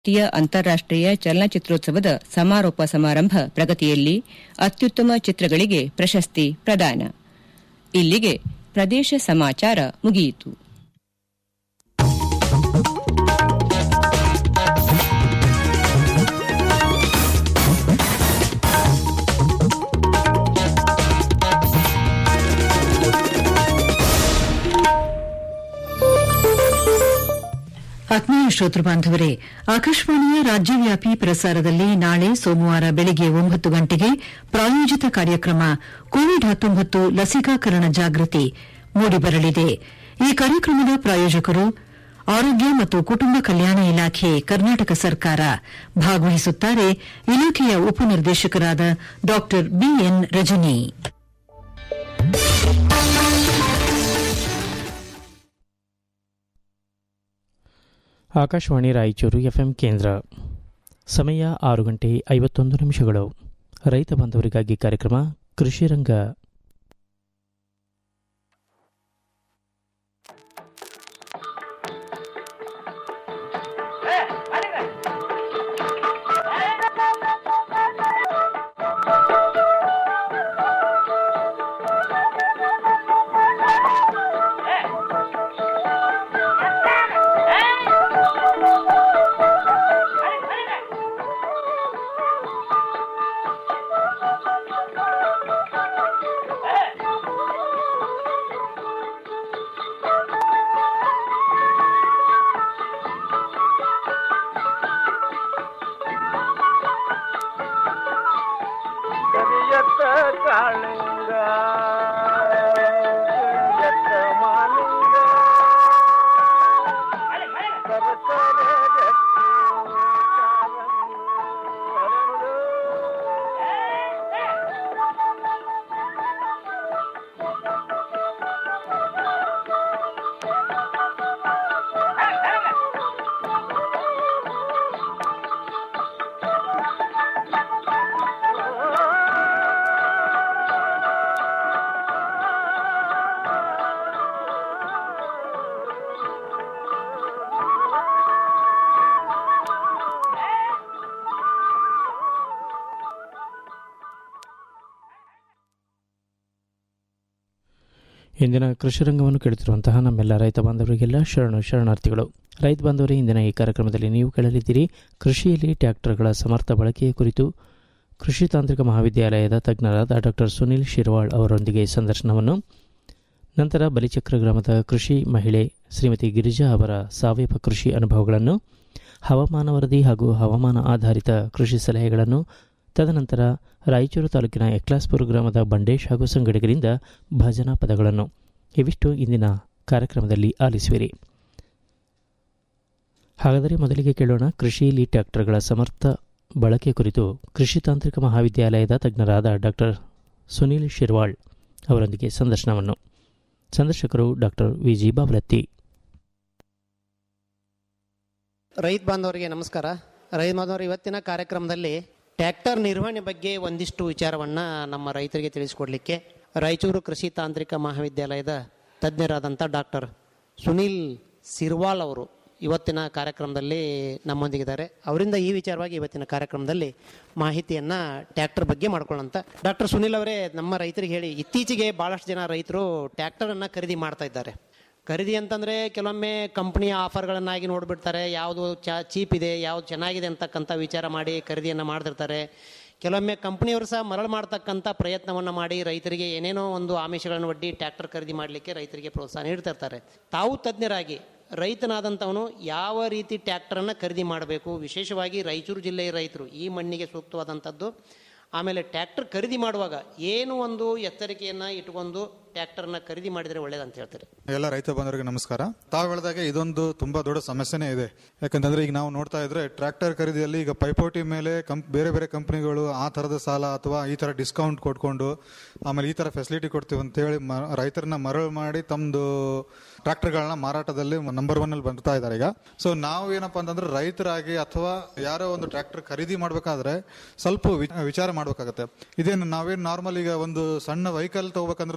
ಭಾರತೀಯ ಅಂತಾರಾಷ್ಟೀಯ ಚಲನಚಿತ್ರೋತ್ಸವದ ಸಮಾರೋಪ ಸಮಾರಂಭ ಪ್ರಗತಿಯಲ್ಲಿ ಅತ್ಯುತ್ತಮ ಚಿತ್ರಗಳಿಗೆ ಪ್ರಶಸ್ತಿ ಪ್ರದಾನ ಇಲ್ಲಿಗೆ ಪ್ರದೇಶ ಸಮಾಚಾರ ಮುಗಿಯಿತು ಆತ್ಮೀಯ ಶ್ರೋತೃ ಬಾಂಧವರೇ ಆಕಾಶವಾಣಿಯ ರಾಜ್ಯವ್ಯಾಪಿ ಪ್ರಸಾರದಲ್ಲಿ ನಾಳೆ ಸೋಮವಾರ ಬೆಳಗ್ಗೆ ಒಂಬತ್ತು ಗಂಟೆಗೆ ಪ್ರಾಯೋಜಿತ ಕಾರ್ಯಕ್ರಮ ಕೋವಿಡ್ ಹತ್ತೊಂಬತ್ತು ಲಸಿಕಾಕರಣ ಜಾಗೃತಿ ಮೂಡಿಬರಲಿದೆ ಈ ಕಾರ್ಯಕ್ರಮದ ಪ್ರಾಯೋಜಕರು ಆರೋಗ್ಯ ಮತ್ತು ಕುಟುಂಬ ಕಲ್ಯಾಣ ಇಲಾಖೆ ಕರ್ನಾಟಕ ಸರ್ಕಾರ ಭಾಗವಹಿಸುತ್ತಾರೆ ಇಲಾಖೆಯ ಉಪನಿರ್ದೇಶಕರಾದ ಡಾ ಬಿಎನ್ ರಜನಿ ಆಕಾಶವಾಣಿ ರಾಯಚೂರು ಎಫ್ಎಂ ಕೇಂದ್ರ ಸಮಯ ಆರು ಗಂಟೆ ಐವತ್ತೊಂದು ನಿಮಿಷಗಳು ರೈತ ಬಾಂಧವರಿಗಾಗಿ ಕಾರ್ಯಕ್ರಮ ಕೃಷಿ ರಂಗ ಕರಿಯತ್ತ ಕಾಳಿಂಗ ಕರಿಯತ್ತ ಮಾಲಿಂಗ ಕರಕರೆ ಗಟ್ಟಿ ಕಾಲಂದು ಹರಳು. ಇಂದಿನ ಕೃಷಿ ರಂಗವನ್ನು ಕೇಳುತ್ತಿರುವಂತಹ ನಮ್ಮೆಲ್ಲ ರೈತ ಬಾಂಧವರಿಗೆಲ್ಲ ಶರಣು ಶರಣಾರ್ಥಿಗಳು ರೈತ ಬಾಂಧವರೇ ಇಂದಿನ ಈ ಕಾರ್ಯಕ್ರಮದಲ್ಲಿ ನೀವು ಕೇಳಲಿದ್ದೀರಿ ಕೃಷಿಯಲ್ಲಿ ಟ್ರ್ಯಾಕ್ಟರ್ಗಳ ಸಮರ್ಥ ಬಳಕೆಯ ಕುರಿತು ಕೃಷಿ ತಾಂತ್ರಿಕ ಮಹಾವಿದ್ಯಾಲಯದ ತಜ್ಞರಾದ ಡಾಕ್ಟರ್ ಸುನಿಲ್ ಶಿರ್ವಾಳ್ ಅವರೊಂದಿಗೆ ಸಂದರ್ಶನವನ್ನು ನಂತರ ಬಲಿಚಕ್ರ ಗ್ರಾಮದ ಕೃಷಿ ಮಹಿಳೆ ಶ್ರೀಮತಿ ಗಿರಿಜಾ ಅವರ ಸಾವಯವ ಕೃಷಿ ಅನುಭವಗಳನ್ನು ಹವಾಮಾನ ವರದಿ ಹಾಗೂ ಹವಾಮಾನ ಆಧಾರಿತ ಕೃಷಿ ಸಲಹೆಗಳನ್ನು ತದನಂತರ ರಾಯಚೂರು ತಾಲೂಕಿನ ಎಕ್ಲಾಸ್ಪುರ ಗ್ರಾಮದ ಬಂಡೇಶ್ ಹಾಗೂ ಸಂಗಡಿಗರಿಂದ ಭಜನಾ ಪದಗಳನ್ನು ಇವಿಷ್ಟು ಇಂದಿನ ಕಾರ್ಯಕ್ರಮದಲ್ಲಿ ಆಲಿಸುವಿರಿ ಹಾಗಾದರೆ ಮೊದಲಿಗೆ ಕೇಳೋಣ ಕೃಷಿಯಲ್ಲಿ ಟ್ರ್ಯಾಕ್ಟರ್ಗಳ ಸಮರ್ಥ ಬಳಕೆ ಕುರಿತು ಕೃಷಿ ತಾಂತ್ರಿಕ ಮಹಾವಿದ್ಯಾಲಯದ ತಜ್ಞರಾದ ಡಾಕ್ಟರ್ ಸುನೀಲ್ ಶಿರ್ವಾಳ್ ಅವರೊಂದಿಗೆ ಸಂದರ್ಶನವನ್ನು ಸಂದರ್ಶಕರು ಡಾಕ್ಟರ್ ವಿಜಿ ಬಾವಲತ್ತಿ ರೈತ ಬಾಂಧವರಿಗೆ ನಮಸ್ಕಾರ ರೈತ ಬಾಂಧವರು ಇವತ್ತಿನ ಕಾರ್ಯಕ್ರಮದಲ್ಲಿ ಟ್ರ್ಯಾಕ್ಟರ್ ನಿರ್ವಹಣೆ ಬಗ್ಗೆ ಒಂದಿಷ್ಟು ವಿಚಾರವನ್ನು ನಮ್ಮ ರೈತರಿಗೆ ತಿಳಿಸಿಕೊಡಲಿಕ್ಕೆ ರಾಯಚೂರು ಕೃಷಿ ತಾಂತ್ರಿಕ ಮಹಾವಿದ್ಯಾಲಯದ ತಜ್ಞರಾದಂಥ ಡಾಕ್ಟರ್ ಸುನೀಲ್ ಸಿರ್ವಾಲ್ ಅವರು ಇವತ್ತಿನ ಕಾರ್ಯಕ್ರಮದಲ್ಲಿ ನಮ್ಮೊಂದಿಗಿದ್ದಾರೆ ಅವರಿಂದ ಈ ವಿಚಾರವಾಗಿ ಇವತ್ತಿನ ಕಾರ್ಯಕ್ರಮದಲ್ಲಿ ಮಾಹಿತಿಯನ್ನು ಟ್ರ್ಯಾಕ್ಟರ್ ಬಗ್ಗೆ ಮಾಡ್ಕೊಳ್ಳೋಂಥ ಡಾಕ್ಟರ್ ಸುನೀಲ್ ಅವರೇ ನಮ್ಮ ರೈತರಿಗೆ ಹೇಳಿ ಇತ್ತೀಚೆಗೆ ಭಾಳಷ್ಟು ಜನ ರೈತರು ಟ್ರ್ಯಾಕ್ಟರನ್ನು ಖರೀದಿ ಮಾಡ್ತಾ ಇದ್ದಾರೆ ಖರೀದಿ ಅಂತಂದರೆ ಕೆಲವೊಮ್ಮೆ ಕಂಪ್ನಿಯ ಆಫರ್ಗಳನ್ನಾಗಿ ನೋಡಿಬಿಡ್ತಾರೆ ಯಾವುದು ಚಾ ಚೀಪ್ ಇದೆ ಯಾವುದು ಚೆನ್ನಾಗಿದೆ ಅಂತಕ್ಕಂಥ ವಿಚಾರ ಮಾಡಿ ಖರೀದಿಯನ್ನು ಮಾಡ್ತಿರ್ತಾರೆ ಕೆಲವೊಮ್ಮೆ ಕಂಪ್ನಿಯವರು ಸಹ ಮರಳು ಮಾಡ್ತಕ್ಕಂಥ ಪ್ರಯತ್ನವನ್ನು ಮಾಡಿ ರೈತರಿಗೆ ಏನೇನೋ ಒಂದು ಆಮಿಷಗಳನ್ನು ಒಡ್ಡಿ ಟ್ರ್ಯಾಕ್ಟರ್ ಖರೀದಿ ಮಾಡಲಿಕ್ಕೆ ರೈತರಿಗೆ ಪ್ರೋತ್ಸಾಹ ನೀಡ್ತಿರ್ತಾರೆ ತಾವು ತಜ್ಞರಾಗಿ ರೈತನಾದಂಥವನು ಯಾವ ರೀತಿ ಟ್ರ್ಯಾಕ್ಟರನ್ನು ಖರೀದಿ ಮಾಡಬೇಕು ವಿಶೇಷವಾಗಿ ರಾಯಚೂರು ಜಿಲ್ಲೆಯ ರೈತರು ಈ ಮಣ್ಣಿಗೆ ಸೂಕ್ತವಾದಂಥದ್ದು ಆಮೇಲೆ ಟ್ರ್ಯಾಕ್ಟರ್ ಖರೀದಿ ಮಾಡುವಾಗ ಏನು ಒಂದು ಎಚ್ಚರಿಕೆಯನ್ನು ಇಟ್ಕೊಂಡು ಟ್ರ್ಯಾಕ್ಟರ್ನ ಖರೀದಿ ಮಾಡಿದರೆ ಒಳ್ಳೇದಂತ ಹೇಳ್ತಾರೆ ಎಲ್ಲ ರೈತ ಬಂಧುವರಿಗೆ ನಮಸ್ಕಾರ ತಾವು ಹೇಳಿದಾಗ ಇದೊಂದು ತುಂಬಾ ದೊಡ್ಡ ಸಮಸ್ಯೆನೇ ಇದೆ ಯಾಕಂತಂದ್ರೆ ಈಗ ನಾವು ನೋಡ್ತಾ ಇದ್ರೆ ಟ್ರ್ಯಾಕ್ಟರ್ ಖರೀದಿಯಲ್ಲಿ ಈಗ ಪೈಪೋಟಿ ಮೇಲೆ ಕಂಪ್ ಬೇರೆ ಬೇರೆ ಕಂಪನಿಗಳು ಆ ತರದ ಸಾಲ ಅಥವಾ ಈ ತರ ಡಿಸ್ಕೌಂಟ್ ಕೊಟ್ಕೊಂಡು ಆಮೇಲೆ ಈ ತರ ಫೆಸಿಲಿಟಿ ಕೊಡ್ತೀವಿ ಅಂತೇಳಿ ಮ- ರೈತರನ್ನ ಮರಳು ಮಾಡಿ ತಮ್ದು ಟ್ರ್ಯಾಕ್ಟರ್ಗಳನ್ನ ಮಾರಾಟದಲ್ಲಿ ನಂಬರ್ ಒನ್ ಅಲ್ಲಿ ಬರ್ತಾ ಇದ್ದಾರೆ ಈಗ ಸೊ ನಾವು ಏನಪ್ಪಾ ಅಂತಂದ್ರೆ ರೈತರಾಗಿ ಅಥವಾ ಯಾರೋ ಒಂದು ಟ್ರ್ಯಾಕ್ಟರ್ ಖರೀದಿ ಮಾಡ್ಬೇಕಾದ್ರೆ ಸ್ವಲ್ಪ ವಿ- ವಿಚಾರ ಮಾಡ್ಬೇಕಾಗತ್ತೆ ಇದೇನು ನಾವೇನು ನಾರ್ಮಲ್ ಈಗ ಒಂದು ಸಣ್ಣ ವೆಹಿಕಲ್ ತಗೋಬೇಕಂದ್ರೂ ಗಾಡಿ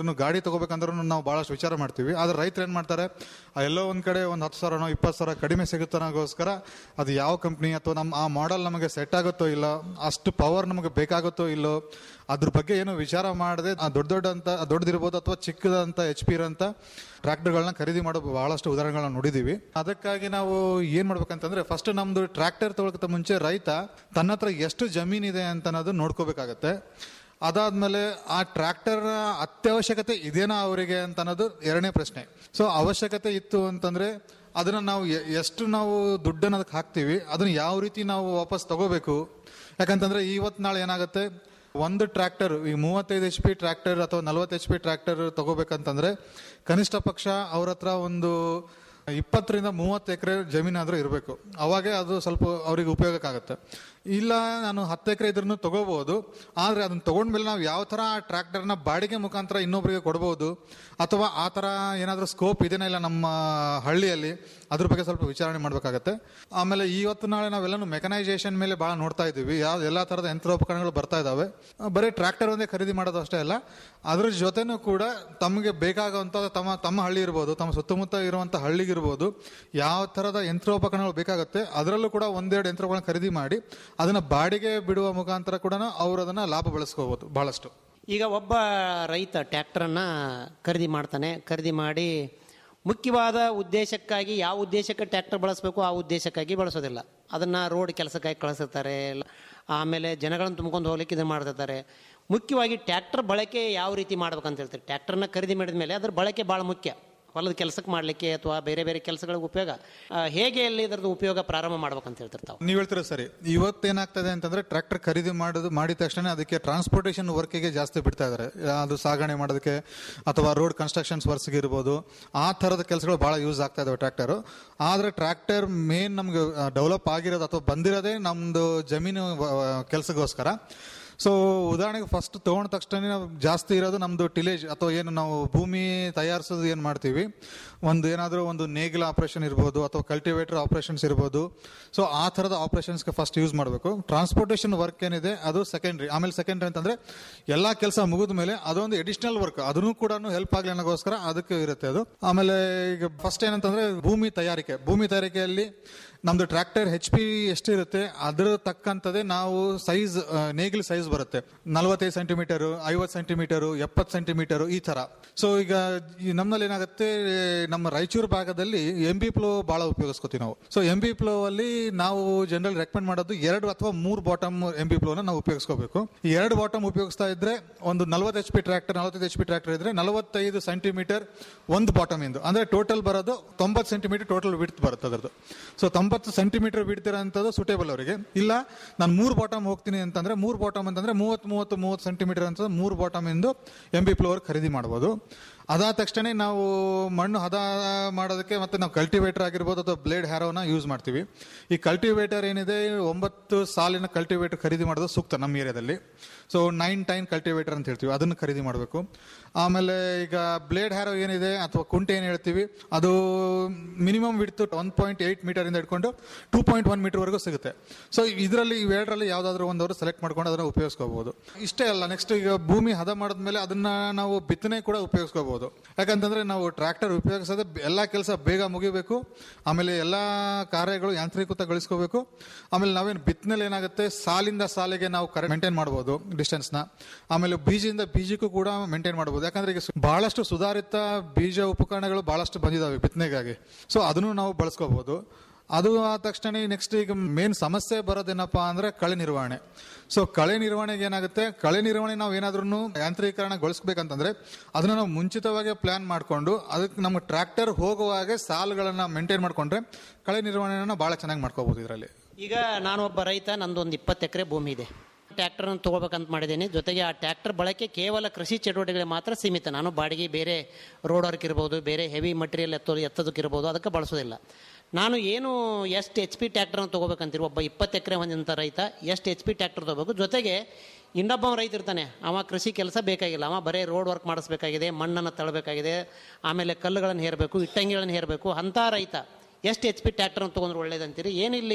ತಗೋಬೇಕಂದ್ರೂ ನಾವು ಬಹಳಷ್ಟು ವಿಚಾರ ಮಾಡ್ತೀವಿ ಆದ್ರೆ ರೈತರು ಏನು ಮಾಡ್ತಾರೆ ಆ ಎಲ್ಲೋ ಒಂದು ಕಡೆ ಒಂದು ಹತ್ತು ಸಾವಿರನೋ ಇಪ್ಪತ್ತು ಸಾವಿರ ಕಡಿಮೆ ಸಿಗುತ್ತಾನಗೋಸ್ಕರ ಅದು ಯಾವ ಕಂಪ್ನಿ ಅಥವಾ ನಮ್ಮ ಆ ಮಾಡೆಲ್ ನಮಗೆ ಸೆಟ್ ಆಗುತ್ತೋ ಇಲ್ಲ ಅಷ್ಟು ಪವರ್ ನಮಗೆ ಬೇಕಾಗುತ್ತೋ ಇಲ್ಲೋ ಅದ್ರ ಬಗ್ಗೆ ಏನು ವಿಚಾರ ಮಾಡದೆ ದೊಡ್ಡ ದೊಡ್ಡ ಅಂತ ದೊಡ್ಡದಿರ್ಬೋದು ಅಥವಾ ಚಿಕ್ಕದಂತ ಎಚ್ ಪಿ ಇರೋಂಥ ಟ್ರ್ಯಾಕ್ಟರ್ಗಳನ್ನ ಖರೀದಿ ಮಾಡೋ ಬಹಳಷ್ಟು ಉದಾಹರಣೆಗಳನ್ನ ನೋಡಿದೀವಿ ಅದಕ್ಕಾಗಿ ನಾವು ಏನ್ ಮಾಡ್ಬೇಕಂತಂದ್ರೆ ಫಸ್ಟ್ ನಮ್ದು ಟ್ರ್ಯಾಕ್ಟರ್ ತಗೊಳಕ್ಕಿಂತ ಮುಂಚೆ ರೈತ ತನ್ನ ಹತ್ರ ಎಷ್ಟು ಜಮೀನಿದೆ ಅಂತ ಅನ್ನೋದು ನೋಡ್ಕೋಬೇಕಾಗತ್ತೆ ಅದಾದ್ಮೇಲೆ ಆ ಟ್ರ್ಯಾಕ್ಟರ್ ಅತ್ಯವಶ್ಯಕತೆ ಇದೇನಾ ಅವರಿಗೆ ಅಂತ ಅನ್ನೋದು ಎರಡನೇ ಪ್ರಶ್ನೆ ಸೊ ಅವಶ್ಯಕತೆ ಇತ್ತು ಅಂತಂದ್ರೆ ಅದನ್ನ ನಾವು ಎ- ಎಷ್ಟು ನಾವು ದುಡ್ಡನ್ನು ಅದಕ್ಕೆ ಹಾಕ್ತೀವಿ ಅದನ್ನ ಯಾವ ರೀತಿ ನಾವು ವಾಪಸ್ ತಗೋಬೇಕು ಯಾಕಂತಂದ್ರೆ ಇವತ್ತು ನಾಳೆ ಏನಾಗುತ್ತೆ ಒಂದು ಟ್ರ್ಯಾಕ್ಟರ್ ಈಗ ಮೂವತ್ತೈದು ಎಚ್ ಪಿ ಟ್ರ್ಯಾಕ್ಟರ್ ಅಥವಾ ನಲ್ವತ್ತು ಎಚ್ ಪಿ ಟ್ರ್ಯಾಕ್ಟರ್ ತಗೋಬೇಕಂತಂದ್ರೆ ಕನಿಷ್ಠ ಪಕ್ಷ ಅವ್ರ ಹತ್ರ ಒಂದು ಇಪ್ಪತ್ತರಿಂದ ಮೂವತ್ತು ಎಕರೆ ಜಮೀನಾದ್ರೂ ಇರಬೇಕು ಅವಾಗೇ ಅದು ಸ್ವಲ್ಪ ಅವ್ರಿಗೆ ಉಪಯೋಗಕ್ಕಾಗತ್ತೆ ಇಲ್ಲ ನಾನು ಹತ್ತು ಎಕರೆ ಇದ್ರೂ ತಗೋಬಹುದು ಆದರೆ ಅದನ್ನ ತಗೊಂಡ್ಮೇಲೆ ನಾವು ಯಾವ ಥರ ಆ ಟ್ರ್ಯಾಕ್ಟರ್ನ ಬಾಡಿಗೆ ಮುಖಾಂತರ ಇನ್ನೊಬ್ಬರಿಗೆ ಕೊಡ್ಬೋದು ಅಥವಾ ಆ ಥರ ಏನಾದರೂ ಸ್ಕೋಪ್ ಇದೆನಾ ಇಲ್ಲ ನಮ್ಮ ಹಳ್ಳಿಯಲ್ಲಿ ಅದ್ರ ಬಗ್ಗೆ ಸ್ವಲ್ಪ ವಿಚಾರಣೆ ಮಾಡಬೇಕಾಗತ್ತೆ ಆಮೇಲೆ ಇವತ್ತು ನಾಳೆ ನಾವೆಲ್ಲನೂ ಮೆಕನೈಸೇಷನ್ ಮೇಲೆ ಭಾಳ ನೋಡ್ತಾ ಇದ್ದೀವಿ ಯಾವ ಎಲ್ಲ ಥರದ ಯಂತ್ರೋಪಕರಣಗಳು ಬರ್ತಾ ಇದ್ದಾವೆ ಆ, ಬರೀ ಟ್ರ್ಯಾಕ್ಟರ್ ಒಂದೇ ಖರೀದಿ ಮಾಡೋದು ಅಷ್ಟೇ ಅಲ್ಲ ಅದ್ರ ಜೊತೆನೂ ಕೂಡ ತಮಗೆ ಬೇಕಾಗುವಂಥ ತಮ್ಮ ತಮ್ಮ ಹಳ್ಳಿ ಇರ್ಬೋದು ತಮ್ಮ ಸುತ್ತಮುತ್ತ ಇರುವಂಥ ಹಳ್ಳಿಗಿರ್ಬೋದು ಯಾವ ಥರದ ಯಂತ್ರೋಪಕರಣಗಳು ಬೇಕಾಗುತ್ತೆ ಅದರಲ್ಲೂ ಕೂಡ ಒಂದೆರಡು ಯಂತ್ರಗಳನ್ನ ಖರೀದಿ ಮಾಡಿ ಅದನ್ನ ಬಾಡಿಗೆ ಬಿಡುವ ಮುಖಾಂತರ ಕೂಡ ಅವ್ರು ಅದನ್ನ ಲಾಭ ಬಳಸ್ಕೋಬಹುದು ಬಹಳಷ್ಟು ಈಗ ಒಬ್ಬ ರೈತ ಟ್ರ್ಯಾಕ್ಟರನ್ನ ಖರೀದಿ ಮಾಡ್ತಾನೆ ಖರೀದಿ ಮಾಡಿ ಮುಖ್ಯವಾದ ಉದ್ದೇಶಕ್ಕಾಗಿ ಯಾವ ಉದ್ದೇಶಕ್ಕೆ ಟ್ರ್ಯಾಕ್ಟರ್ ಬಳಸಬೇಕು ಆ ಉದ್ದೇಶಕ್ಕಾಗಿ ಬಳಸೋದಿಲ್ಲ ಅದನ್ನ ರೋಡ್ ಕೆಲಸಕ್ಕಾಗಿ ಕಳಿಸಿರ್ತಾರೆ ಇಲ್ಲ ಆಮೇಲೆ ಜನಗಳನ್ನು ತುಂಬ್ಕೊಂಡು ಹೋಗ್ಲಿಕ್ಕೆ ಇದನ್ನ ಮಾಡ್ತಿರ್ತಾರೆ ಮುಖ್ಯವಾಗಿ ಟ್ರ್ಯಾಕ್ಟರ್ ಬಳಕೆ ಯಾವ ರೀತಿ ಮಾಡ್ಬೇಕಂತ ಹೇಳ್ತಾರೆ ಟ್ರ್ಯಾಕ್ಟರ್ನ ಖರೀದಿ ಮಾಡಿದ ಮೇಲೆ ಅದ್ರ ಬಳಕೆ ಭಾಳ ಮುಖ್ಯ ಹೊಲದ ಕೆಲಸಕ್ಕೆ ಮಾಡಲಿಕ್ಕೆ ಅಥವಾ ಬೇರೆ ಬೇರೆ ಕೆಲಸಗಳಿಗೆ ಉಪಯೋಗ ಆ, ಹೇಗೆ ಅಲ್ಲಿ ಇದರದ್ದು ಉಪಯೋಗ ಪ್ರಾರಂಭ ಮಾಡ್ಬೇಕಂತ ಹೇಳ್ತಿರ್ತಾವೆ ನೀವ್ ಹೇಳ್ತೀರ ಸರಿ ಇವತ್ತೇನಾಗ್ತದೆ ಅಂತಂದ್ರೆ ಟ್ರ್ಯಾಕ್ಟರ್ ಖರೀದಿ ಮಾಡೋದು ಮಾಡಿದ ತಕ್ಷಣ ಅದಕ್ಕೆ ಟ್ರಾನ್ಸ್ಪೋರ್ಟೇಷನ್ ವರ್ಕಿಗೆ ಜಾಸ್ತಿ ಬಿಡ್ತಾ ಇದಾರೆ ಅದು ಸಾಗಣೆ ಮಾಡೋದಕ್ಕೆ ಅಥವಾ ರೋಡ್ ಕನ್ಸ್ಟ್ರಕ್ಷನ್ಸ್ ವರ್ಕ್ಸ್ಗೆ ಇರ್ಬೋದು ಆ ಥರದ ಕೆಲಸಗಳು ಬಹಳ ಯೂಸ್ ಆಗ್ತಾ ಇದಾವೆ ಟ್ರ್ಯಾಕ್ಟರ್ ಆದ್ರೆ ಟ್ರ್ಯಾಕ್ಟರ್ ಮೇನ್ ನಮ್ಗೆ ಡೆವಲಪ್ ಆಗಿರೋದು ಅಥವಾ ಬಂದಿರೋದೇ ನಮ್ದು ಜಮೀನು ಕೆಲಸಗೋಸ್ಕರ ಸೊ ಉದಾಹರಣೆಗೆ ಫಸ್ಟ್ ತಗೊಂಡ ತಕ್ಷಣ ನಾವು ಜಾಸ್ತಿ ಇರೋದು ನಮ್ದು ಟಿಲೇಜ್ ಅಥವಾ ಏನು ನಾವು ಭೂಮಿ ತಯಾರಿಸೋದು ಏನು ಮಾಡ್ತೀವಿ ಒಂದು ಏನಾದರೂ ಒಂದು ನೇಗಿಲ ಆಪರೇಷನ್ ಇರ್ಬೋದು ಅಥವಾ ಕಲ್ಟಿವೇಟರ್ ಆಪರೇಷನ್ಸ್ ಇರ್ಬೋದು ಸೊ ಆ ಥರದ ಆಪರೇಷನ್ಸ್ಗೆ ಫಸ್ಟ್ ಯೂಸ್ ಮಾಡಬೇಕು ಟ್ರಾನ್ಸ್ಪೋರ್ಟೇಷನ್ ವರ್ಕ್ ಏನಿದೆ ಅದು ಸೆಕೆಂಡ್ರಿ ಆಮೇಲೆ ಸೆಕೆಂಡ್ರಿ ಅಂತಂದ್ರೆ ಎಲ್ಲ ಕೆಲಸ ಮುಗಿದ ಮೇಲೆ ಅದೊಂದು ಎಡಿಷನಲ್ ವರ್ಕ್ ಅದನ್ನು ಕೂಡ ಹೆಲ್ಪ್ ಆಗಲಿ ಅನ್ನೋಗೋಸ್ಕರ ಅದಕ್ಕೆ ಇರುತ್ತೆ ಅದು ಆಮೇಲೆ ಈಗ ಫಸ್ಟ್ ಏನಂತಂದ್ರೆ ಭೂಮಿ ತಯಾರಿಕೆ ಭೂಮಿ ತಯಾರಿಕೆಯಲ್ಲಿ ನಮ್ದು ಟ್ರ್ಯಾಕ್ಟರ್ ಹೆಚ್ ಪಿ ಎಷ್ಟಿರುತ್ತೆ ಅದ್ರ ತಕ್ಕಂತದೇ ನಾವು ಸೈಜ್ ನೇಗಿಲ್ ಸೈಜ್ ಬರುತ್ತೆ ನಲವತ್ತೈದು ಸೆಂಟಿಮೀಟರು ಐವತ್ತು ಸೆಂಟಿಮೀಟರು ಎಪ್ಪತ್ತು ಸೆಂಟಿಮೀಟರು ಈ ತರ ಸೊ ಈಗ ಈ ನಮ್ಮಲ್ಲಿ ಏನಾಗುತ್ತೆ ನಮ್ಮ ರಾಯಚೂರು ಭಾಗದಲ್ಲಿ ಎಂ ಬಿ ಫ್ಲೋ ಬಹಳ ಉಪಯೋಗಿಸ್ಕೊತೀವಿ ನಾವು ಸೊ ಎಂ ಬಿ ಫ್ಲೋ ಅಲ್ಲಿ ನಾವು ಜನರಲ್ ರೆಕಮೆಂಡ್ ಮಾಡೋದು ಎರಡು ಅಥವಾ ಮೂರು ಬಾಟಮ್ ಎಂ ಬಿ ಫ್ಲೋನ ನಾವು ಉಪಯೋಗಿಸ್ಕೋಬೇಕು ಈ ಎರಡು ಬಾಟಮ್ ಉಪಯೋಗಿಸ್ತಾ ಇದ್ರೆ ಒಂದು ನಲವತ್ತು ಎಚ್ ಪಿ ಟ್ರ್ಯಾಕ್ಟರ್ ನಲವತ್ತೈದು ಎಚ್ ಪಿ ಟ್ರ್ಯಾಕ್ಟರ್ ಇದ್ರೆ ನಲವತ್ತೈದು ಸೆಂಟಿಮೀಟರ್ ಒಂದು ಬಾಟಮ್ ಇಂದು ಅಂದ್ರೆ ಟೋಟಲ್ ಬರೋದು ತೊಂಬತ್ತು ಸೆಂಟಿಮೀಟರ್ ಟೋಟಲ್ ವಿಡ್ತ್ ಬರುತ್ತೆ ಅದರದ್ದು ಸೊ ತೊಂಬತ್ತು ಸೆಂಟಿಮೀಟರ್ ಬಿಡ್ತಿರೋಂಥದ್ದು ಸುಟೇಬಲ್ ಅವರಿಗೆ ಇಲ್ಲ ನಾನು ಮೂರು ಬಾಟಮ್ ಹೋಗ್ತೀನಿ ಅಂತಂದ್ರೆ ಮೂರು ಬಾಟಮ್ ಅಂತಂದ್ರೆ ಮೂವತ್ತು ಮೂವತ್ತು ಮೂವತ್ತು ಸೆಂಟಿಮೀಟರ್ ಅಂತ ಮೂರು ಬಾಟಮ್ ಇಂದು ಎಂ ಬಿ ಫ್ಲೋರ್ ಖರೀದಿ ಮಾಡ್ಬೋದು ಅದಾದ ತಕ್ಷಣ ನಾವು ಮಣ್ಣು ಹದ ಮಾಡೋದಕ್ಕೆ ಮತ್ತೆ ನಾವು ಕಲ್ಟಿವೇಟರ್ ಆಗಿರ್ಬೋದು ಅಥವಾ ಬ್ಲೇಡ್ ಹ್ಯಾರೋನ ಯೂಸ್ ಮಾಡ್ತೀವಿ ಈ ಕಲ್ಟಿವೇಟರ್ ಏನಿದೆ ಒಂಬತ್ತು ಸಾಲಿನ ಕಲ್ಟಿವೇಟರ್ ಖರೀದಿ ಮಾಡೋದು ಸೂಕ್ತ ನಮ್ಮ ಏರಿಯಾದಲ್ಲಿ ಸೊ ನೈನ್ ಟೈನ್ ಕಲ್ಟಿವೇಟರ್ ಅಂತ ಹೇಳ್ತೀವಿ ಅದನ್ನು ಖರೀದಿ ಮಾಡಬೇಕು ಆಮೇಲೆ ಈಗ ಬ್ಲೇಡ್ ಹ್ಯಾರೋ ಏನಿದೆ ಅಥವಾ ಕುಂಟೆ ಏನು ಹೇಳ್ತೀವಿ ಅದು ಮಿನಿಮಮ್ ಬಿಡ್ತು ಒನ್ ಪಾಯಿಂಟ್ ಏಯ್ಟ್ ಮೀಟರ್ ಇಂದ ಹಿಡ್ಕೊಂಡು ಟೂ ಪಾಯಿಂಟ್ ಒನ್ ಮೀಟರ್ ವರೆಗೂ ಸಿಗುತ್ತೆ ಸೊ ಇದರಲ್ಲಿ ಇವೆರಡರಲ್ಲಿ ಯಾವ್ದಾದ್ರು ಒಂದವರು ಸೆಲೆಕ್ಟ್ ಮಾಡ್ಕೊಂಡು ಅದನ್ನ ಉಪಯೋಗಿಸ್ಕೋಬಹುದು ಇಷ್ಟೇ ಅಲ್ಲ ನೆಕ್ಸ್ಟ್ ಈಗ ಭೂಮಿ ಹದ ಮಾಡಿದ್ಮೇಲೆ ಅದನ್ನ ನಾವು ಬಿತ್ತನೆ ಕೂಡ ಉಪಯೋಗಿಸ್ಕೋಬಹುದು ಯಾಕಂತಂದ್ರೆ ನಾವು ಟ್ರ್ಯಾಕ್ಟರ್ ಉಪಯೋಗಿಸೋದೇ ಎಲ್ಲ ಕೆಲಸ ಬೇಗ ಮುಗಿಬೇಕು ಆಮೇಲೆ ಎಲ್ಲ ಕಾರ್ಯಗಳು ಯಾಂತ್ರೀಕೃತಗೊಳಿಸ್ಕೋಬೇಕು ಆಮೇಲೆ ನಾವೇನು ಬಿತ್ತನೆಲಿ ಏನಾಗುತ್ತೆ ಸಾಲಿಂದ ಸಾಲಿಗೆ ನಾವು ಕರೆ ಮೇಂಟೈನ್ ಮಾಡ್ಬೋದು ಡಿಸ್ಟೆನ್ಸ್ ನ ಆಮೇಲೆ ಬೀಜದಿಂದ ಬೀಜಕ್ಕೂ ಕೂಡ ಮೇಂಟೈನ್ ಮಾಡಬಹುದು ಯಾಕಂದ್ರೆ ಈಗ ಸು- ಬಹಳಷ್ಟು ಸುಧಾರಿತ ಬೀಜ ಉಪಕರಣಗಳು ಬಹಳಷ್ಟು ಬಂದಿದಾವೆ ಬಿತ್ತನೆಗಾಗಿ ಸೊ ಅದನ್ನು ನಾವು ಬಳಸ್ಕೋಬಹುದು ಅದು ಆದ ತಕ್ಷಣ ನೆಕ್ಸ್ಟ್ ಈಗ ಮೇನ್ ಸಮಸ್ಯೆ ಬರೋದೇನಪ್ಪಾ ಅಂದ್ರೆ ಕಳೆ ನಿರ್ವಹಣೆ ಸೊ ಕಳೆ ನಿರ್ವಹಣೆಗೆ ಏನಾಗುತ್ತೆ ಕಳೆ ನಿರ್ವಹಣೆ ನಾವು ಏನಾದ್ರೂ ಯಾಂತ್ರೀಕರಣಗೊಳಿಸ್ಬೇಕಂತಂದ್ರೆ ಅದನ್ನ ನಾವು ಮುಂಚಿತವಾಗಿ ಪ್ಲಾನ್ ಮಾಡಿಕೊಂಡು ಅದಕ್ಕೆ ನಮ್ಮ ಟ್ರ್ಯಾಕ್ಟರ್ ಹೋಗುವಾಗೆ ಸಾಲುಗಳನ್ನ ಮೇಂಟೈನ್ ಮಾಡ್ಕೊಂಡ್ರೆ ಕಳೆ ನಿರ್ವಹಣೆನ ಬಹಳ ಚೆನ್ನಾಗಿ ಮಾಡ್ಕೋಬಹುದು ಇದರಲ್ಲಿ ಈಗ ನಾನು ಒಬ್ಬ ರೈತ ನಂದೊಂದು ಇಪ್ಪತ್ತು ಎಕರೆ ಭೂಮಿ ಇದೆ ಟ್ರ್ಯಾಕ್ಟರ್ ತಗೋಬೇಕಂತ ಮಾಡಿದ್ದೀನಿ ಜೊತೆಗೆ ಆ ಟ್ರ್ಯಾಕ್ಟರ್ ಬಳಕೆ ಕೇವಲ ಕೃಷಿ ಚಟುವಟಿಕೆಗಳಿಗೆ ಮಾತ್ರ ಸೀಮಿತ ನಾನು ಬಾಡಿಗೆ ಬೇರೆ ರೋಡ್ ವರ್ಕ್ ಇರ್ಬೋದು ಬೇರೆ ಹೆವಿ ಮಟೀರಿಯಲ್ ಎತ್ತೋದು ಎತ್ತೋದಕ್ಕೆ ಇರ್ಬೋದು ಅದಕ್ಕೆ ಬಳಸೋದಿಲ್ಲ ನಾನು ಏನು ಎಷ್ಟು ಎಚ್ ಪಿ ಟ್ರ್ಯಾಕ್ಟರ್ನ ತೊಗೋಬೇಕಂತೀರಿ ಒಬ್ಬ ಇಪ್ಪತ್ತು ಎಕರೆ ಹೊಂದಿದಂಥ ರೈತ ಎಷ್ಟು ಎಚ್ ಪಿ ಟ್ರ್ಯಾಕ್ಟರ್ ತೊಗೋಬೇಕು ಜೊತೆಗೆ ಇನ್ನೊಬ್ಬ ರೈತ ಇರ್ತಾನೆ ಅವ ಕೃಷಿ ಕೆಲಸ ಬೇಕಾಗಿಲ್ಲ ಅವ ಬರೀ ರೋಡ್ ವರ್ಕ್ ಮಾಡಿಸ್ಬೇಕಾಗಿದೆ ಮಣ್ಣನ್ನು ತಳ್ಳಬೇಕಾಗಿದೆ ಆಮೇಲೆ ಕಲ್ಲುಗಳನ್ನು ಹೇರಬೇಕು ಇಟ್ಟಂಗಿಗಳನ್ನು ಹೇರಬೇಕು ಅಂಥ ರೈತ ಎಷ್ಟು ಎಚ್ ಪಿ ಟ್ರ್ಯಾಕ್ಟರ್ನ ತೊಗೊಂಡ್ರೆ ಒಳ್ಳೇದಂತೀರಿ ಏನಿಲ್ಲಿ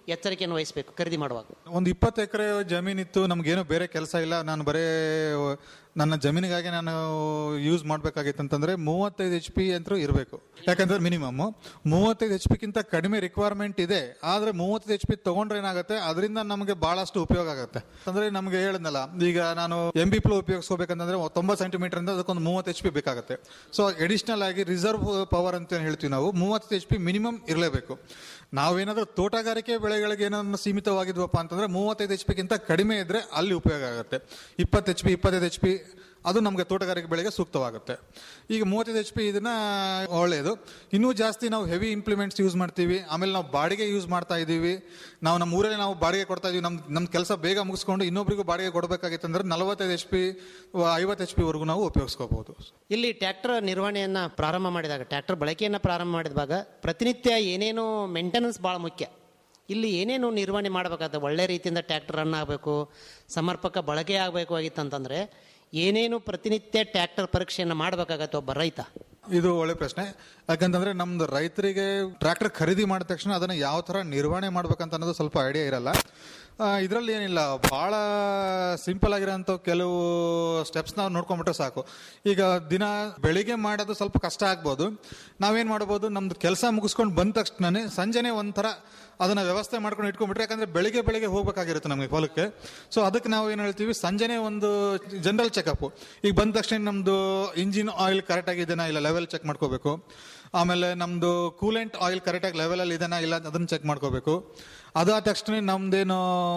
ಎಚ್ಚರಿಕೆಯನ್ನು ವಹಿಸಬೇಕು ಖರೀದಿ ಮಾಡುವಾಗ ಒಂದು ಇಪ್ಪತ್ತು ಎಕರೆ ಜಮೀನಿತ್ತು ನಮ್ಗೇನು ಬೇರೆ ಕೆಲಸ ಇಲ್ಲ ನಾನು ಬರೇ ನನ್ನ ಜಮೀನಿಗಾಗಿ ನಾನು ಯೂಸ್ ಮಾಡಬೇಕಾಗಿತ್ತು ಅಂತಂದ್ರೆ ಮೂವತ್ತೈದು ಎಚ್ ಪಿ ಅಂತೂ ಇರಬೇಕು ಯಾಕಂದ್ರೆ ಮಿನಿಮಮ್ ಮೂವತ್ತೈದು ಎಚ್ ಪಿಗಿಂತ ಕಡಿಮೆ ರಿಕ್ವೈರ್ಮೆಂಟ್ ಇದೆ ಆದ್ರೆ ಮೂವತ್ತೈದು ಎಚ್ ಪಿ ತಗೊಂಡ್ರೆ ಏನಾಗುತ್ತೆ ಅದರಿಂದ ನಮಗೆ ಬಹಳಷ್ಟು ಉಪಯೋಗ ಆಗುತ್ತೆ ಅಂದ್ರೆ ನಮಗೆ ಹೇಳಿದ್ನಲ್ಲ ಈಗ ನಾನು ಎಂ ಬಿ ಪ್ಲೋ ಉಪಯೋಗಿಸ್ಕೋಬೇಕಂತಂದ್ರೆ ತೊಂಬತ್ತು ಸೆಂಟಿಮೀಟರ್ ಇಂದ ಅದಕ್ಕೊಂದು ಮೂವತ್ತು ಎಚ್ ಪಿ ಬೇಕಾಗುತ್ತೆ ಸೊ ಎಡಿಷನಲ್ ಆಗಿ ರಿಸರ್ವ್ ಪವರ್ ಅಂತ ಏನ್ ಹೇಳ್ತೀವಿ ನಾವು ಮೂವತ್ತು ಎಚ್ ಪಿ ಮಿನಿಮಮ್ ಇರಲೇಬೇಕು ನಾವೇನಾದ್ರೂ ತೋಟಗಾರಿಕೆ ಬೆಳೆಗಳಿಗೆ ಏನಾದ್ರು ಸೀಮಿತವಾಗಿದ್ವಪ್ಪ ಅಂತಂದ್ರೆ ಮೂವತ್ತೈದು ಎಚ್ ಪಿಗಿಂತ ಕಡಿಮೆ ಇದ್ರೆ ಅಲ್ಲಿ ಉಪಯೋಗ ಆಗುತ್ತೆ ಇಪ್ಪತ್ತು ಎಚ್ ಪಿ ಇಪ್ಪತ್ತೈದು ಎಚ್ ಪಿ ಅದು ನಮಗೆ ತೋಟಗಾರಿಕೆ ಬೆಳೆಗೆ ಸೂಕ್ತವಾಗುತ್ತೆ ಈಗ ಮೂವತ್ತೈದು ಎಚ್ ಪಿ ಇದನ್ನ ಒಳ್ಳೆಯದು ಇನ್ನೂ ಜಾಸ್ತಿ ನಾವು ಹೆವಿ ಇಂಪ್ಲಿಮೆಂಟ್ಸ್ ಯೂಸ್ ಮಾಡ್ತೀವಿ ಆಮೇಲೆ ನಾವು ಬಾಡಿಗೆ ಯೂಸ್ ಮಾಡ್ತಾ ಇದ್ದೀವಿ ನಾವು ನಮ್ಮ ಊರಲ್ಲಿ ನಾವು ಬಾಡಿಗೆ ಕೊಡ್ತಾ ಇದೀವಿ ನಮ್ಮ ನಮ್ಮ ಕೆಲಸ ಬೇಗ ಮುಗಿಸ್ಕೊಂಡು ಇನ್ನೊಬ್ರಿಗೂ ಬಾಡಿಗೆ ಕೊಡಬೇಕಾಗಿತ್ತು ಅಂದ್ರೆ ನಲವತ್ತೈದು ಎಚ್ ಪಿ ಐವತ್ತು ಎಚ್ ಪಿವರೆಗೂ ನಾವು ಉಪಯೋಗಿಸ್ಕೋಬಹುದು ಇಲ್ಲಿ ಟ್ರ್ಯಾಕ್ಟರ್ ನಿರ್ವಹಣೆಯನ್ನ ಪ್ರಾರಂಭ ಮಾಡಿದಾಗ ಟ್ರ್ಯಾಕ್ಟರ್ ಬಳಕೆಯನ್ನು ಪ್ರಾರಂಭ ಮಾಡಿದಾಗ ಪ್ರತಿನಿತ್ಯ ಏನೇನು ಮೇಂಟೆನೆನ್ಸ್ ಭಾಳ ಮುಖ್ಯ ಇಲ್ಲಿ ಏನೇನು ನಿರ್ವಹಣೆ ಮಾಡಬೇಕಾಗುತ್ತೆ ಒಳ್ಳೆ ರೀತಿಯಿಂದ ಟ್ರ್ಯಾಕ್ಟರ್ ರನ್ ಆಗಬೇಕು ಸಮರ್ಪಕ ಬಳಕೆ ಆಗಬೇಕು ಆಗಿತ್ತಂತಂದ್ರೆ ಏನೇನು ಪ್ರತಿನಿತ್ಯ ಟ್ರ್ಯಾಕ್ಟರ್ ಪರೀಕ್ಷೆಯನ್ನು ಮಾಡಬೇಕಾಗತ್ತೆ ಒಬ್ಬ ರೈತ ಇದು ಒಳ್ಳೆ ಪ್ರಶ್ನೆ ಯಾಕಂತಂದ್ರೆ ನಮ್ದು ರೈತರಿಗೆ ಟ್ರ್ಯಾಕ್ಟರ್ ಖರೀದಿ ಮಾಡಿದ ತಕ್ಷಣ ಅದನ್ನ ಯಾವ ತರ ನಿರ್ವಹಣೆ ಮಾಡ್ಬೇಕಂತ ಅನ್ನೋದು ಸ್ವಲ್ಪ ಐಡಿಯಾ ಇರಲ್ಲ ಇದರಲ್ಲಿ ಏನಿಲ್ಲ ಬಹಳ ಸಿಂಪಲ್ ಆಗಿರೋಂಥ ಕೆಲವು ಸ್ಟೆಪ್ಸ್ ನಾವು ನೋಡ್ಕೊಂಡ್ಬಿಟ್ರೆ ಸಾಕು ಈಗ ದಿನ ಬೆಳಿಗ್ಗೆ ಮಾಡೋದು ಸ್ವಲ್ಪ ಕಷ್ಟ ಆಗ್ಬೋದು ನಾವೇನ್ ಮಾಡ್ಬೋದು ನಮ್ದು ಕೆಲಸ ಮುಗಿಸ್ಕೊಂಡು ಬಂದ ತಕ್ಷಣನೇ ಸಂಜೆನೆ ಒಂಥರ ಅದನ್ನ ವ್ಯವಸ್ಥೆ ಮಾಡ್ಕೊಂಡು ಇಟ್ಕೊಂಡ್ಬಿಟ್ರೆ ಯಾಕಂದ್ರೆ ಬೆಳಿಗ್ಗೆ ಬೆಳಿಗ್ಗೆ ಹೋಗ್ಬೇಕಾಗಿರುತ್ತೆ ನಮಗೆ ಹೊಲಕ್ಕೆ ಸೊ ಅದಕ್ಕೆ ನಾವು ಏನು ಹೇಳ್ತೀವಿ ಸಂಜೆನೆ ಒಂದು ಜನರಲ್ ಚೆಕಪ್ ಈಗ ಬಂದ ತಕ್ಷಣ ನಮ್ದು ಇಂಜಿನ್ ಆಯಿಲ್ ಕರೆಕ್ಟ್ ಆಗಿದೆನಾ ಇಲ್ಲ ಲೆವೆಲ್ ಚೆಕ್ ಮಾಡ್ಕೋಬೇಕು ಆಮೇಲೆ ನಮ್ದು ಕೂಲೆಂಟ್ ಆಯಿಲ್ ಕರೆಕ್ಟಾಗಿ ಲೆವೆಲಲ್ಲಿ ಇದೆನಾ ಇಲ್ಲ ಅದನ್ನ ಚೆಕ್ ಮಾಡ್ಕೋಬೇಕು ಅದಾದ ತಕ್ಷಣ ನಮ್ದೇನು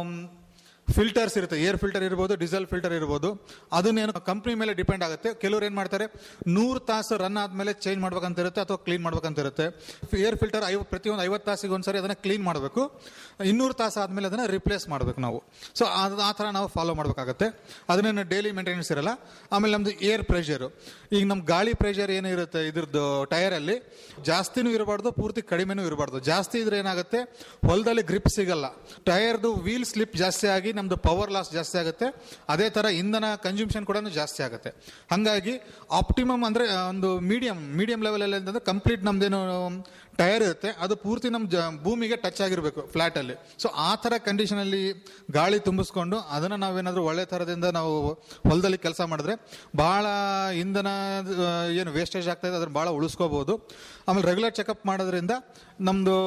ಫಿಲ್ಟರ್ಸ್ ಇರುತ್ತೆ ಏರ್ ಫಿಲ್ಟರ್ ಇರ್ಬೋದು ಡೀಸೆಲ್ ಫಿಲ್ಟರ್ ಇರ್ಬೋದು ಅದನ್ನೇನು ಕಂಪ್ನಿ ಮೇಲೆ ಡಿಪೆಂಡ್ ಆಗುತ್ತೆ ಕೆಲವ್ರು ಏನು ಮಾಡ್ತಾರೆ ನೂರು ತಾಸು ರನ್ ಆದ್ಮೇಲೆ ಚೇಂಜ್ ಮಾಡ್ಬೇಕಂತ ಇರುತ್ತೆ ಅಥವಾ ಕ್ಲೀನ್ ಮಾಡ್ಬೇಕಂತ ಇರುತ್ತೆ ಏರ್ ಫಿಲ್ಟರ್ ಐವ ಪ್ರತಿಯೊಂದು ಐವತ್ತು ತಾಸಿಗೆ ಒಂದ್ಸರಿ ಅದನ್ನ ಕ್ಲೀನ್ ಮಾಡಬೇಕು ಇನ್ನೂರು ತಾಸು ಆದ್ಮೇಲೆ ಅದನ್ನ ರಿಪ್ಲೇಸ್ ಮಾಡಬೇಕು ನಾವು ಸೊ ಅದು ಆ ಥರ ನಾವು ಫಾಲೋ ಮಾಡಬೇಕಾಗತ್ತೆ ಅದನ್ನ ಡೈಲಿ ಮೇಂಟೆನೆನ್ಸ್ ಇರಲ್ಲ ಆಮೇಲೆ ನಮ್ದು ಏರ್ ಪ್ರೆಷರು ಈಗ ನಮ್ಮ ಗಾಳಿ ಪ್ರೆಷರ್ ಏನಿರುತ್ತೆ ಇದ್ರದ್ದು ಟೈರಲ್ಲಿ ಜಾಸ್ತಿನೂ ಇರಬಾರ್ದು ಪೂರ್ತಿ ಕಡಿಮೆನೂ ಇರಬಾರ್ದು ಜಾಸ್ತಿ ಇದ್ರೆ ಏನಾಗುತ್ತೆ ಹೊಲದಲ್ಲಿ ಗ್ರಿಪ್ ಸಿಗಲ್ಲ ಟೈರ್ದು ವೀಲ್ ಸ್ಲಿಪ್ ಜಾಸ್ತಿ ಆಗಿ ನಮ್ದು ಪವರ್ ಲಾಸ್ ಜಾಸ್ತಿ ಆಗುತ್ತೆ ಅದೇ ತರ ಇಂಧನ ಕನ್ಸ್ಯೂಮ್ಷನ್ ಕೂಡ ಜಾಸ್ತಿ ಆಗುತ್ತೆ ಹಂಗಾಗಿ ಆಪ್ಟಿಮಮ್ ಅಂದ್ರೆ ಆ, ಒಂದು ಮೀಡಿಯಂ ಮೀಡಿಯಂ ಲೆವೆಲ್ ಅಲ್ಲಿ ಅಂತಂದ್ರೆ ಕಂಪ್ಲೀಟ್ ನಮ್ದೇನು ಟೈರ್ ಇರುತ್ತೆ ಅದು ಪೂರ್ತಿ ನಮ್ಮ ಜ- ಭೂಮಿಗೆ ಟಚ್ ಆಗಿರಬೇಕು ಫ್ಲಾಟ್ ಅಲ್ಲಿ ಸೊ ಆ ತರ ಕಂಡೀಷನ್ ಅಲ್ಲಿ ಗಾಳಿ ತುಂಬಿಸ್ಕೊಂಡು ಅದನ್ನ ನಾವೇನಾದ್ರೂ ಒಳ್ಳೆ ತರದಿಂದ ನಾವು ಹೊಲದಲ್ಲಿ ಕೆಲಸ ಮಾಡಿದ್ರೆ ಬಹಳ ಇಂಧನ ಆ, ಏನು ವೇಸ್ಟೇಜ್ ಆಗ್ತಾ ಇದೆ ಅದನ್ನ ಬಹಳ ಉಳಿಸ್ಕೋಬಹುದು ಆಮೇಲೆ ರೆಗ್ಯುಲರ್ ಚೆಕಪ್ ಮಾಡೋದ್ರಿಂದ ನಮ್ದು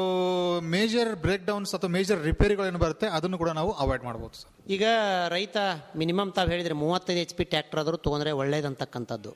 ಮೇಜರ್ ಬ್ರೇಕ್ ಡೌನ್ಸ್ ಅಥವಾ ಮೇಜರ್ ರಿಪೇರಿಗಳು ಏನು ಬರುತ್ತೆ ಅದನ್ನು ಕೂಡ ನಾವು ಅವಾಯ್ಡ್ ಮಾಡ್ಬೋದು ಸರ್ ಈಗ ರೈತ ಮಿನಿಮಮ್ ತಾವು ಹೇಳಿದ್ರೆ ಮೂವತ್ತೈದು ಎಚ್ ಪಿ ಟ್ರ್ಯಾಕ್ಟರ್ ಆದರೂ ತೊಗೊಂಡ್ರೆ ಒಳ್ಳೇದಂತಕ್ಕಂಥದ್ದು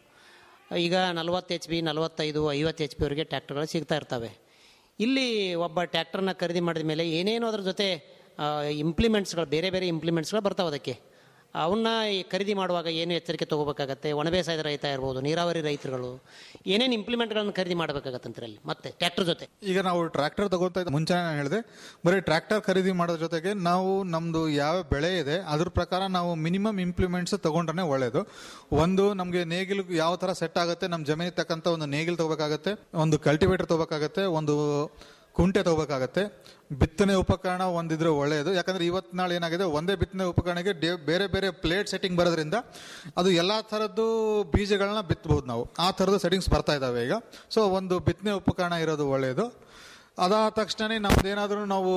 ಈಗ ನಲವತ್ತು ಎಚ್ ಪಿ ನಲವತ್ತೈದು ಐವತ್ತು ಎಚ್ ಪಿವರೆಗೆ ಟ್ರ್ಯಾಕ್ಟರ್ಗಳು ಸಿಗ್ತಾ ಇರ್ತವೆ ಇಲ್ಲಿ ಒಬ್ಬ ಟ್ರ್ಯಾಕ್ಟರ್ನ ಖರೀದಿ ಮಾಡಿದ ಮೇಲೆ ಏನೇನು ಅದ್ರ ಜೊತೆ ಇಂಪ್ಲಿಮೆಂಟ್ಸ್ಗಳು ಬೇರೆ ಬೇರೆ ಇಂಪ್ಲಿಮೆಂಟ್ಸ್ಗಳು ಬರ್ತಾವೆ ಅದಕ್ಕೆ ಅವನ್ನ ಈ ಖರೀದಿ ಮಾಡುವಾಗ ಏನು ಎಚ್ಚರಿಕೆ ತಗೋಬೇಕಾಗತ್ತೆ ಒಣಬೇಸಾಯದ ರೈತ ಇರ್ಬೋದು ನೀರಾವರಿ ರೈತರುಗಳು ಏನೇನು ಇಂಪ್ಲಿಮೆಂಟ್ಗಳನ್ನು ಖರೀದಿ ಮಾಡಬೇಕಾಗತ್ತಂತ್ರಲ್ಲಿ ಮತ್ತೆ ಟ್ರ್ಯಾಕ್ಟರ್ ಜೊತೆ ಈಗ ನಾವು ಟ್ರ್ಯಾಕ್ಟರ್ ತಗೋತಾ ಇದ್ದ ಮುಂಚೆ ನಾನು ಹೇಳಿದೆ ಬರೀ ಟ್ರ್ಯಾಕ್ಟರ್ ಖರೀದಿ ಮಾಡೋದ್ರ ಜೊತೆಗೆ ನಾವು ನಮ್ದು ಯಾವ ಬೆಳೆ ಇದೆ ಅದ್ರ ಪ್ರಕಾರ ನಾವು ಮಿನಿಮಮ್ ಇಂಪ್ಲಿಮೆಂಟ್ಸ್ ತಗೊಂಡ್ರೆ ಒಳ್ಳೇದು ಒಂದು ನಮಗೆ ನೇಗಿಲು ಯಾವ ತರ ಸೆಟ್ ಆಗುತ್ತೆ ನಮ್ಮ ಜಮೀನಿಗೆ ತಕ್ಕಂತ ಒಂದು ನೇಗಿಲು ತಗೋಬೇಕಾಗತ್ತೆ ಒಂದು ಕಲ್ಟಿವೇಟರ್ ತಗೋಬೇಕಾಗತ್ತೆ ಒಂದು ಕುಂಟೆ ತಗೋಬೇಕಾಗತ್ತೆ ಬಿತ್ತನೆ ಉಪಕರಣ ಒಂದಿದ್ರೆ ಒಳ್ಳೆಯದು ಯಾಕಂದ್ರೆ ಇವತ್ತು ನಾಳೆ ಏನಾಗಿದೆ ಒಂದೇ ಬಿತ್ತನೆ ಉಪಕರಣಕ್ಕೆ ಡೇ- ಬೇರೆ ಬೇರೆ ಪ್ಲೇಟ್ ಸೆಟ್ಟಿಂಗ್ ಬರೋದ್ರಿಂದ ಅದು ಎಲ್ಲಾ ಥರದ್ದು ಬೀಜಗಳನ್ನ ಬಿತ್ತಬಹುದು ನಾವು ಆ ಥರದ ಸೆಟ್ಟಿಂಗ್ಸ್ ಬರ್ತಾ ಇದಾವೆ ಈಗ ಸೊ ಒಂದು ಬಿತ್ತನೆ ಉಪಕರಣ ಇರೋದು ಒಳ್ಳೆಯದು ಅದಾದ ತಕ್ಷಣ ನಮ್ದೇನಾದ್ರೂ ನಾವು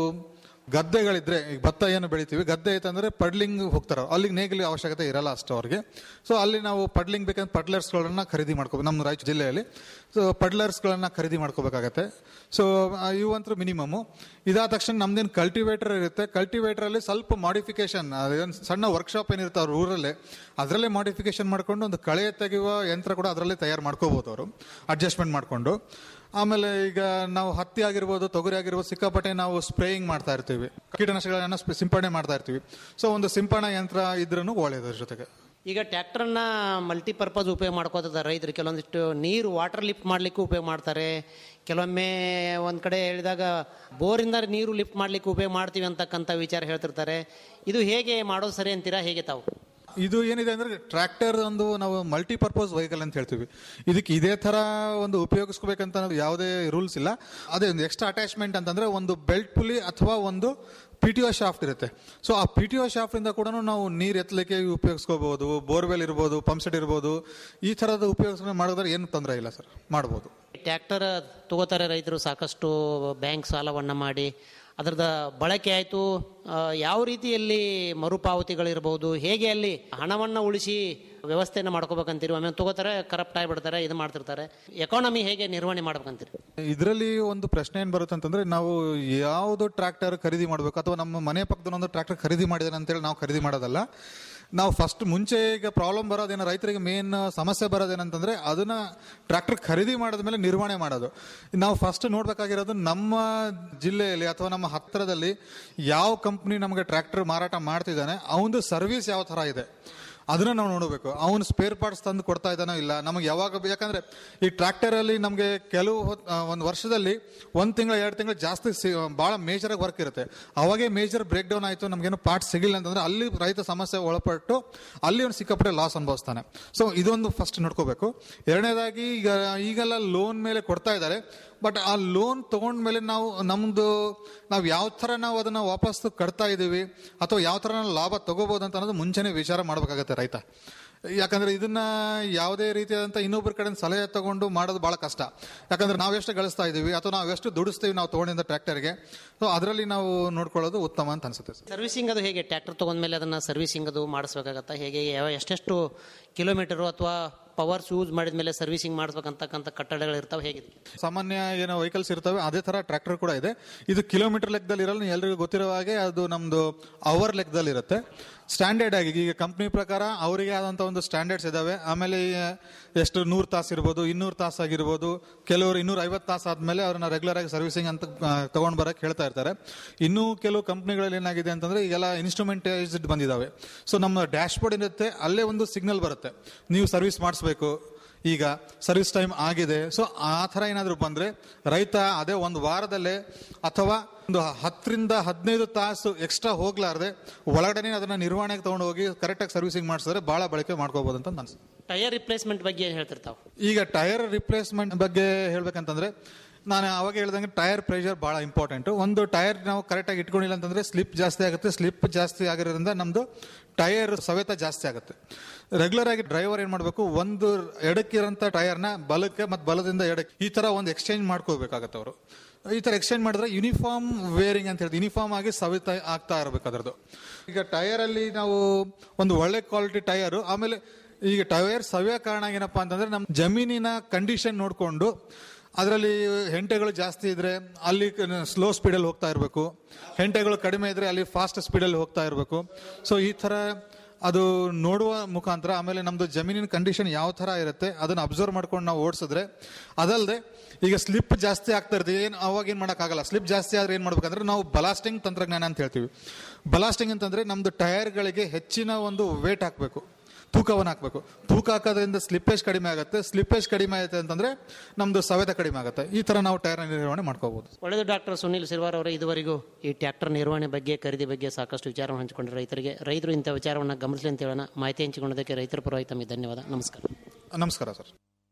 ಗದ್ದೆಗಳಿದ್ರೆ ಈಗ ಭತ್ತ ಏನು ಬೆಳಿತೀವಿ ಗದ್ದೆ ಐತಂದ್ರೆ ಪಡ್ಲಿಂಗ್ ಹೋಗ್ತಾರ ಅಲ್ಲಿಗೆ ನೇಗಿಲಿ ಅವಶ್ಯಕತೆ ಇರಲ್ಲ ಅಷ್ಟು ಅವ್ರಿಗೆ ಸೊ ಅಲ್ಲಿ ನಾವು ಪಡ್ಲಿಂಗ್ ಬೇಕಂದ್ರೆ ಪಡ್ಲರ್ಸ್ಗಳನ್ನ ಖರೀದಿ ಮಾಡ್ಕೋಬೇಕು ನಮ್ಮ ರಾಯಚೂರು ಜಿಲ್ಲೆಯಲ್ಲಿ ಸೊ ಪಡ್ಲರ್ಸ್ಗಳನ್ನ ಖರೀದಿ ಮಾಡ್ಕೋಬೇಕಾಗತ್ತೆ ಸೊ ಇವಂತೂ ಮಿನಿಮಮ್ ಇದಾದ ತಕ್ಷಣ ನಮ್ದೇನು ಕಲ್ಟಿವೇಟರ್ ಇರುತ್ತೆ ಕಲ್ಟಿವೇಟರ್ ಅಲ್ಲಿ ಸ್ವಲ್ಪ ಮಾಡಿಫಿಕೇಶನ್ ಅದೇನು ಸಣ್ಣ ವರ್ಕ್ಶಾಪ್ ಏನಿರುತ್ತೆ ಅವ್ರ ಊರಲ್ಲೇ ಅದರಲ್ಲೇ ಮಾಡಿಫಿಕೇಶನ್ ಮಾಡ್ಕೊಂಡು ಒಂದು ಕಳೆ ತೆಗೆಯುವ ಯಂತ್ರ ಕೂಡ ಅದರಲ್ಲೇ ತಯಾರು ಮಾಡ್ಕೋಬಹುದು ಅವರು ಅಡ್ಜಸ್ಟ್ಮೆಂಟ್ ಮಾಡ್ಕೊಂಡು ಆಮೇಲೆ ಈಗ ನಾವು ಹತ್ತಿ ಆಗಿರ್ಬೋದು ತೊಗರಿ ಆಗಿರ್ಬೋದು ಸಿಕ್ಕಾಪಟ್ಟೆ ನಾವು ಸ್ಪ್ರೇಯಿಂಗ್ ಮಾಡ್ತಾ ಇರ್ತೀವಿ ಕೀಟನಾಶಕಗಳನ್ನ ಸ್ಪ- ಸಿಂಪಡಣೆ ಮಾಡ್ತಾ ಇರ್ತೀವಿ ಸೊ ಒಂದು ಸಿಂಪಡಣಾ ಯಂತ್ರ ಇದ್ರೂ ಒಳ್ಳೆಯದು ಅದ್ರ ಜೊತೆಗೆ ಈಗ ಟ್ರ್ಯಾಕ್ಟರ್ನ ಮಲ್ಟಿಪರ್ಪಸ್ ಉಪಯೋಗ ಮಾಡ್ಕೋತಿದ್ದಾರೆ ರೈತರು ಕೆಲವೊಂದಿಷ್ಟು ನೀರು ವಾಟರ್ ಲಿಫ್ಟ್ ಮಾಡ್ಲಿಕ್ಕೆ ಉಪಯೋಗ ಮಾಡ್ತಾರೆ ಕೆಲವೊಮ್ಮೆ ಒಂದು ಕಡೆ ಹೇಳಿದಾಗ ಬೋರಿಂದ ನೀರು ಲಿಫ್ಟ್ ಮಾಡ್ಲಿಕ್ಕೆ ಉಪಯೋಗ ಮಾಡ್ತೀವಿ ಅಂತಕ್ಕಂಥ ವಿಚಾರ ಹೇಳ್ತಿರ್ತಾರೆ ಇದು ಹೇಗೆ ಮಾಡೋದು ಸರಿ ಅಂತೀರಾ ಹೇಗೆ ತಾವು ಇದು ಏನಿದೆ ಅಂದ್ರೆ ಟ್ರ್ಯಾಕ್ಟರ್ ಒಂದು ನಾವು ಮಲ್ಟಿಪರ್ಪಸ್ ವೆಹಿಕಲ್ ಅಂತ ಹೇಳ್ತೀವಿ ಇದಕ್ಕೆ ಇದೇ ತರ ಒಂದು ಉಪಯೋಗಿಸ್ಕೋಬೇಕಂತ ಅನ್ನೋದು ಯಾವುದೇ ರೂಲ್ಸ್ ಇಲ್ಲ ಅದೇ ಒಂದು ಎಕ್ಸ್ಟ್ರಾ ಅಟ್ಯಾಚ್ಮೆಂಟ್ ಅಂತಂದ್ರೆ ಒಂದು ಬೆಲ್ಟ್ ಪುಲಿ ಅಥವಾ ಒಂದು ಪಿ ಟಿ ಒ ಶಾಫ್ಟ್ ಇರುತ್ತೆ ಸೊ ಆ ಪಿ ಟಿ ಒ ಶಾಫ್ಟ್ ಇಂದ ಕೂಡ ನಾವು ನೀರು ಎತ್ತಲಿಕ್ಕೆ ಉಪಯೋಗಿಸ್ಕೋಬಹುದು ಬೋರ್ವೆಲ್ ಇರ್ಬೋದು ಪಂಪ್ ಸೆಟ್ ಇರ್ಬೋದು ಈ ತರದ ಉಪಯೋಗ ಮಾಡಿದ್ರೆ ಏನು ತೊಂದರೆ ಇಲ್ಲ ಸರ್ ಮಾಡ್ಬೋದು ಟ್ರ್ಯಾಕ್ಟರ್ ತಗೋತಾರೆ ರೈತರು ಸಾಕಷ್ಟು ಬ್ಯಾಂಕ್ ಸಾಲವನ್ನು ಮಾಡಿ ಅದರದ ಬಳಕೆ ಆಯಿತು ಯಾವ ರೀತಿಯಲ್ಲಿ ಮರುಪಾವತಿಗಳಿರ್ಬೋದು ಹೇಗೆ ಅಲ್ಲಿ ಹಣವನ್ನು ಉಳಿಸಿ ವ್ಯವಸ್ಥೆಯನ್ನು ಮಾಡ್ಕೋಬೇಕಂತೀರಿ ಒಮ್ಮೆ ತಗೋತಾರೆ ಕರಪ್ಟ್ ಆಗಿಬಿಡ್ತಾರೆ ಇದು ಮಾಡ್ತಿರ್ತಾರೆ ಎಕಾನಮಿ ಹೇಗೆ ನಿರ್ವಹಣೆ ಮಾಡ್ಬೇಕಂತೀರಿ ಇದರಲ್ಲಿ ಒಂದು ಪ್ರಶ್ನೆ ಏನ್ ಬರುತ್ತೆ ಅಂತಂದ್ರೆ ನಾವು ಯಾವುದು ಟ್ರ್ಯಾಕ್ಟರ್ ಖರೀದಿ ಮಾಡಬೇಕು ಅಥವಾ ನಮ್ಮ ಮನೆ ಪಕ್ಕದ ಒಂದು ಟ್ರ್ಯಾಕ್ಟರ್ ಖರೀದಿ ಮಾಡಿದಾನೆ ಅಂತೇಳಿ ನಾವು ಖರೀದಿ ಮಾಡೋದಲ್ಲ ನಾವು ಫಸ್ಟ್ ಮುಂಚೆ ಈಗ ಪ್ರಾಬ್ಲಮ್ ಬರೋದೇನು ರೈತರಿಗೆ ಮೇನ್ ಸಮಸ್ಯೆ ಬರೋದೇನಂತಂದ್ರೆ ಅದನ್ನ ಟ್ರ್ಯಾಕ್ಟರ್ ಖರೀದಿ ಮಾಡಿದ ಮೇಲೆ ನಿರ್ವಹಣೆ ಮಾಡೋದು ನಾವು ಫಸ್ಟ್ ನೋಡ್ಬೇಕಾಗಿರೋದು ನಮ್ಮ ಜಿಲ್ಲೆಯಲ್ಲಿ ಅಥವಾ ನಮ್ಮ ಹತ್ತಿರದಲ್ಲಿ ಯಾವ ಕಂಪ್ನಿ ನಮಗೆ ಟ್ರ್ಯಾಕ್ಟರ್ ಮಾರಾಟ ಮಾಡ್ತಿದ್ದಾನೆ ಅವನದು ಸರ್ವಿಸ್ ಯಾವ ಥರ ಇದೆ ಅದನ್ನ ನಾವು ನೋಡಬೇಕು ಅವನು ಸ್ಪೇರ್ ಪಾರ್ಟ್ಸ್ ತಂದು ಕೊಡ್ತಾ ಇದ್ದಾನೋ ಇಲ್ಲ ನಮಗೆ ಯಾವಾಗ ಬೇ- ಯಾಕಂದ್ರೆ ಈ ಟ್ರ್ಯಾಕ್ಟರ್ ಅಲ್ಲಿ ನಮಗೆ ಕೆಲವು ಒಂದು ವರ್ಷದಲ್ಲಿ ಒಂದು ತಿಂಗಳ ಎರಡು ತಿಂಗಳು ಜಾಸ್ತಿ ಸಿ- ಬಹಳ ಮೇಜರ್ ಆಗಿ ವರ್ಕ್ ಇರುತ್ತೆ ಅವಾಗೇ ಮೇಜರ್ ಬ್ರೇಕ್ ಡೌನ್ ಆಯಿತು ನಮಗೇನು ಪಾರ್ಟ್ಸ್ ಸಿಗಿಲ್ಲ ಅಂತಂದ್ರೆ ಅಲ್ಲಿ ರೈತ ಸಮಸ್ಯೆ ಒಳಪಟ್ಟು ಅಲ್ಲಿ ಒಂದು ಸಿಕ್ಕಾಪಟ್ಟೆ ಲಾಸ್ ಅನುಭವಿಸ್ತಾನೆ ಸೊ ಇದೊಂದು ಫಸ್ಟ್ ನೋಡ್ಕೋಬೇಕು ಎರಡನೇದಾಗಿ ಈಗ ಈಗೆಲ್ಲ ಲೋನ್ ಮೇಲೆ ಕೊಡ್ತಾ ಇದ್ದಾರೆ ಬಟ್ ಆ ಲೋನ್ ತಗೊಂಡ್ಮೇಲೆ ನಾವು ನಮ್ದು ನಾವು ಯಾವ ಥರ ನಾವು ಅದನ್ನ ವಾಪಸ್ ಕಟ್ತಾ ಇದ್ದೀವಿ ಅಥವಾ ಯಾವ ಥರ ನಾವು ಲಾಭ ತಗೋಬಹುದು ಅಂತ ಅನ್ನೋದು ಮುಂಚೆನೆ ವಿಚಾರ ಮಾಡಬೇಕಾಗತ್ತೆ ರೈತ ಯಾಕಂದ್ರೆ ಇದನ್ನ ಯಾವುದೇ ರೀತಿಯಾದಂಥ ಇನ್ನೊಬ್ಬರ ಕಡೆ ಸಲಹೆ ತಗೊಂಡು ಮಾಡೋದು ಬಹಳ ಕಷ್ಟ ಯಾಕಂದ್ರೆ ನಾವು ಎಷ್ಟು ಗಳಿಸ್ತಾ ಇದ್ದೀವಿ ಅಥವಾ ನಾವು ಎಷ್ಟು ದುಡಿಸ್ತೀವಿ ನಾವು ತಗೊಂಡಿದ್ದ ಟ್ರ್ಯಾಕ್ಟರ್ಗೆ ಸೊ ಅದರಲ್ಲಿ ನಾವು ನೋಡ್ಕೊಳ್ಳೋದು ಉತ್ತಮ ಅಂತ ಅನ್ಸುತ್ತೆ ಸರ್ ಸರ್ವಿಸಿಂಗ್ ಅದು ಹೇಗೆ ಟ್ರ್ಯಾಕ್ಟರ್ ತೊಗೊಂಡ್ಮೇಲೆ ಅದನ್ನು ಸರ್ವಿಸಿಂಗ್ ಅದು ಮಾಡಿಸ್ಬೇಕಾಗತ್ತಾ ಹೇಗೆ ಯಾವ ಎಷ್ಟೆಷ್ಟು ಕಿಲೋಮೀಟರು ಅಥವಾ ಪವರ್ಸ್ ಯೂಸ್ ಮಾಡಿದ ಮೇಲೆ ಸರ್ವಿಸಿಂಗ್ ಮಾಡಿಸ್ಬೇಕಂತಕ್ಕಂಥ ಕಟ್ಟಡಗಳು ಇರ್ತಾವೆ ಹೇಗಿದೆ ಸಾಮಾನ್ಯ ಏನೋ ವೆಹಿಕಲ್ಸ್ ಇರ್ತವೆ ಅದೇ ತರ ಟ್ರ್ಯಾಕ್ಟರ್ ಕೂಡ ಇದೆ ಇದು ಕಿಲೋಮೀಟರ್ ಲೆಕ್ಕದಲ್ಲಿ ಇರಲ್ಲ ಎಲ್ರಿಗೂ ಗೊತ್ತಿರೋ ಹಾಗೆ ಅದು ನಮ್ದು ಅವರ್ ಲೆಕ್ಕದಲ್ಲಿ ಇರುತ್ತೆ ಸ್ಟ್ಯಾಂಡರ್ಡ್ ಆಗಿ ಈಗ ಕಂಪ್ನಿ ಪ್ರಕಾರ ಅವರಿಗೆ ಆದಂತ ಒಂದು ಸ್ಟ್ಯಾಂಡರ್ಡ್ಸ್ ಇದಾವೆ ಆಮೇಲೆ ಈ ಎಷ್ಟು ನೂರು ತಾಸು ಇರ್ಬೋದು ಇನ್ನೂರು ತಾಸು ಆಗಿರ್ಬೋದು ಕೆಲವರು ಇನ್ನೂರ ಐವತ್ತು ತಾಸು ಆದ್ಮೇಲೆ ಅವ್ರನ್ನ ರೆಗ್ಯುಲರ್ ಆಗಿ ಸರ್ವಿಸಿಂಗ್ ಅಂತ ತಗೊಂಡ್ ಬರಕ್ ಹೇಳ್ತಾ ಇರ್ತಾರೆ ಇನ್ನೂ ಕೆಲವು ಕಂಪ್ನಿಗಳಲ್ಲಿ ಏನಾಗಿದೆ ಅಂತಂದ್ರೆ ಈಗೆಲ್ಲ ಇನ್ಸ್ಟ್ರೂಮೆಂಟೈಸ್ಡ್ ಬಂದಿದಾವೆ ಸೊ ನಮ್ಮ ಡ್ಯಾಶ್ ಬೋರ್ಡ್ ಇರುತ್ತೆ ಅಲ್ಲೇ ಒಂದು ಸಿಗ್ನಲ್ ಬರುತ್ತೆ ನೀವು ಸರ್ವಿಸ್ ಮಾಡಿಸ್ಬೇಕು ಈಗ ಸರ್ವಿಸ್ ಟೈಮ್ ಆಗಿದೆ ಸೊ ಆ ಥರ ಏನಾದರೂ ಬಂದರೆ ರೈತ ಅದೇ ಒಂದು ವಾರದಲ್ಲೇ ಅಥವಾ ಒಂದು ಹತ್ತರಿಂದ ಹದಿನೈದು ತಾಸು ಎಕ್ಸ್ಟ್ರಾ ಹೋಗ್ಲಾರ್ದೆ ಒಳಗಡೆ ಅದನ್ನ ನಿರ್ವಹಣೆಗೆ ತಗೊಂಡು ಹೋಗಿ ಕರೆಕ್ಟಾಗಿ ಸರ್ವಿಸಿಂಗ್ ಮಾಡಿಸಿದ್ರೆ ಭಾಳ ಬಳಕೆ ಮಾಡ್ಕೋಬಹುದು ಅಂತ ಅನ್ಸುತ್ತೆ ಟೈರ್ ರಿಪ್ಲೇಸ್ಮೆಂಟ್ ಬಗ್ಗೆ ಏನು ಹೇಳ್ತಿರ್ತಾವೆ ಈಗ ಟೈರ್ ರಿಪ್ಲೇಸ್ಮೆಂಟ್ ಬಗ್ಗೆ ಹೇಳ್ಬೇಕಂತಂದ್ರೆ ನಾನು ಅವಾಗ ಹೇಳ್ದಂಗೆ ಟೈರ್ ಪ್ರೆಷರ್ ಬಹಳ ಇಂಪಾರ್ಟೆಂಟ್ ಒಂದು ಟೈರ್ ನಾವು ಕರೆಕ್ಟಾಗಿ ಇಟ್ಕೊಂಡಿಲ್ಲ ಅಂತಂದ್ರೆ ಸ್ಲಿಪ್ ಜಾಸ್ತಿ ಆಗುತ್ತೆ ಸ್ಲಿಪ್ ಜಾಸ್ತಿ ಆಗಿರೋದ್ರಿಂದ ನಮ್ದು ಟೈರ್ ಸವೆತ ಜಾಸ್ತಿ ಆಗುತ್ತೆ ರೆಗ್ಯುಲರ್ ಆಗಿ ಡ್ರೈವರ್ ಏನ್ ಮಾಡಬೇಕು ಒಂದು ಎಡಕ್ಕಿರೋಂಥ ಟೈರ್ನ ಬಲಕ್ಕೆ ಮತ್ತು ಬಲದಿಂದ ಎಡಕ್ಕೆ ಈ ತರ ಒಂದು ಎಕ್ಸ್ಚೇಂಜ್ ಮಾಡ್ಕೋಬೇಕಾಗತ್ತೆ ಅವರು ಈ ತರ ಎಕ್ಸ್ಚೇಂಜ್ ಮಾಡಿದ್ರೆ ಯೂನಿಫಾರ್ಮ್ ವೇರಿಂಗ್ ಅಂತ ಹೇಳ್ತೀವಿ ಯೂನಿಫಾರ್ಮ್ ಆಗಿ ಸವಿತ ಆಗ್ತಾ ಇರಬೇಕು ಅದರದ್ದು ಈಗ ಟೈರ್ ಅಲ್ಲಿ ನಾವು ಒಂದು ಒಳ್ಳೆ ಕ್ವಾಲಿಟಿ ಟೈರ್ ಆಮೇಲೆ ಈಗ ಟೈರ್ ಸವಿಯೋ ಕಾರಣ ಏನಪ್ಪಾ ಅಂತಂದ್ರೆ ನಮ್ಮ ಜಮೀನಿನ ಕಂಡೀಷನ್ ನೋಡಿಕೊಂಡು ಅದರಲ್ಲಿ ಹೆಂಟೆಗಳು ಜಾಸ್ತಿ ಇದ್ರೆ ಅಲ್ಲಿ ಸ್ಲೋ ಸ್ಪೀಡಲ್ಲಿ ಹೋಗ್ತಾ ಇರಬೇಕು ಹೆಂಟೆಗಳು ಕಡಿಮೆ ಇದ್ರೆ ಅಲ್ಲಿ ಫಾಸ್ಟ್ ಸ್ಪೀಡಲ್ಲಿ ಹೋಗ್ತಾ ಇರಬೇಕು ಸೊ ಈ ಥರ ಅದು ನೋಡುವ ಮುಖಾಂತರ ಆಮೇಲೆ ನಮ್ದು ಜಮೀನಿನ ಕಂಡೀಷನ್ ಯಾವ ಥರ ಇರುತ್ತೆ ಅದನ್ನ ಅಬ್ಸರ್ವ್ ಮಾಡ್ಕೊಂಡು ನಾವು ಓಡಿಸಿದ್ರೆ ಅದಲ್ಲದೆ ಈಗ ಸ್ಲಿಪ್ ಜಾಸ್ತಿ ಆಗ್ತಾ ಇರ್ತದೆ ಏನು ಅವಾಗ ಏನು ಮಾಡೋಕ್ಕಾಗಲ್ಲ ಸ್ಲಿಪ್ ಜಾಸ್ತಿ ಆದ್ರೆ ಏನು ಮಾಡ್ಬೇಕಂದ್ರೆ ನಾವು ಬಲಾಸ್ಟಿಂಗ್ ತಂತ್ರಜ್ಞಾನ ಅಂತ ಹೇಳ್ತೀವಿ ಬಲಾಸ್ಟಿಂಗ್ ಅಂತಂದ್ರೆ ನಮ್ದು ಟೈರ್ಗಳಿಗೆ ಹೆಚ್ಚಿನ ಒಂದು ವೇಟ್ ಹಾಕಬೇಕು ತೂಕವನ್ನು ಹಾಕಬೇಕು ತೂಕ ಹಾಕೋದ್ರಿಂದ ಸ್ಲಿಪ್ಪೇಜ್ ಕಡಿಮೆ ಆಗುತ್ತೆ ಸ್ಲಿಪ್ಪೇಜ್ ಕಡಿಮೆ ಆಗುತ್ತೆ ಅಂತಂದ್ರೆ ನಮ್ದು ಸವೆತ ಕಡಿಮೆ ಆಗುತ್ತೆ ಈ ತರ ನಾವು ಟೈರ್ ನಿರ್ವಹಣೆ ಮಾಡ್ಕೋಬಹುದು ಒಳ್ಳೆಯದು ಡಾಕ್ಟರ್ ಸುನಿಲ್ ಸಿಲ್ವಾರ್ ಅವರೇ ಇದುವರೆಗೂ ಈ ಟ್ರ್ಯಾಕ್ಟರ್ ನಿರ್ವಹಣೆ ಬಗ್ಗೆ ಖರೀದಿ ಬಗ್ಗೆ ಸಾಕಷ್ಟು ವಿಚಾರವನ್ನು ಹಂಚಿಕೊಂಡ್ರೆ ರೈತರಿಗೆ ರೈತರು ಇಂಥ ವಿಚಾರವನ್ನು ಗಮನಿಸಲಿ ಅಂತ ಹೇಳೋಣ ಮಾಹಿತಿ ಹಂಚಿಕೊಂಡದಕ್ಕೆ ರೈತರ ಪರವಾಗಿ ತಮಗೆ ಧನ್ಯವಾದ ನಮಸ್ಕಾರ ನಮಸ್ಕಾರ ಸರ್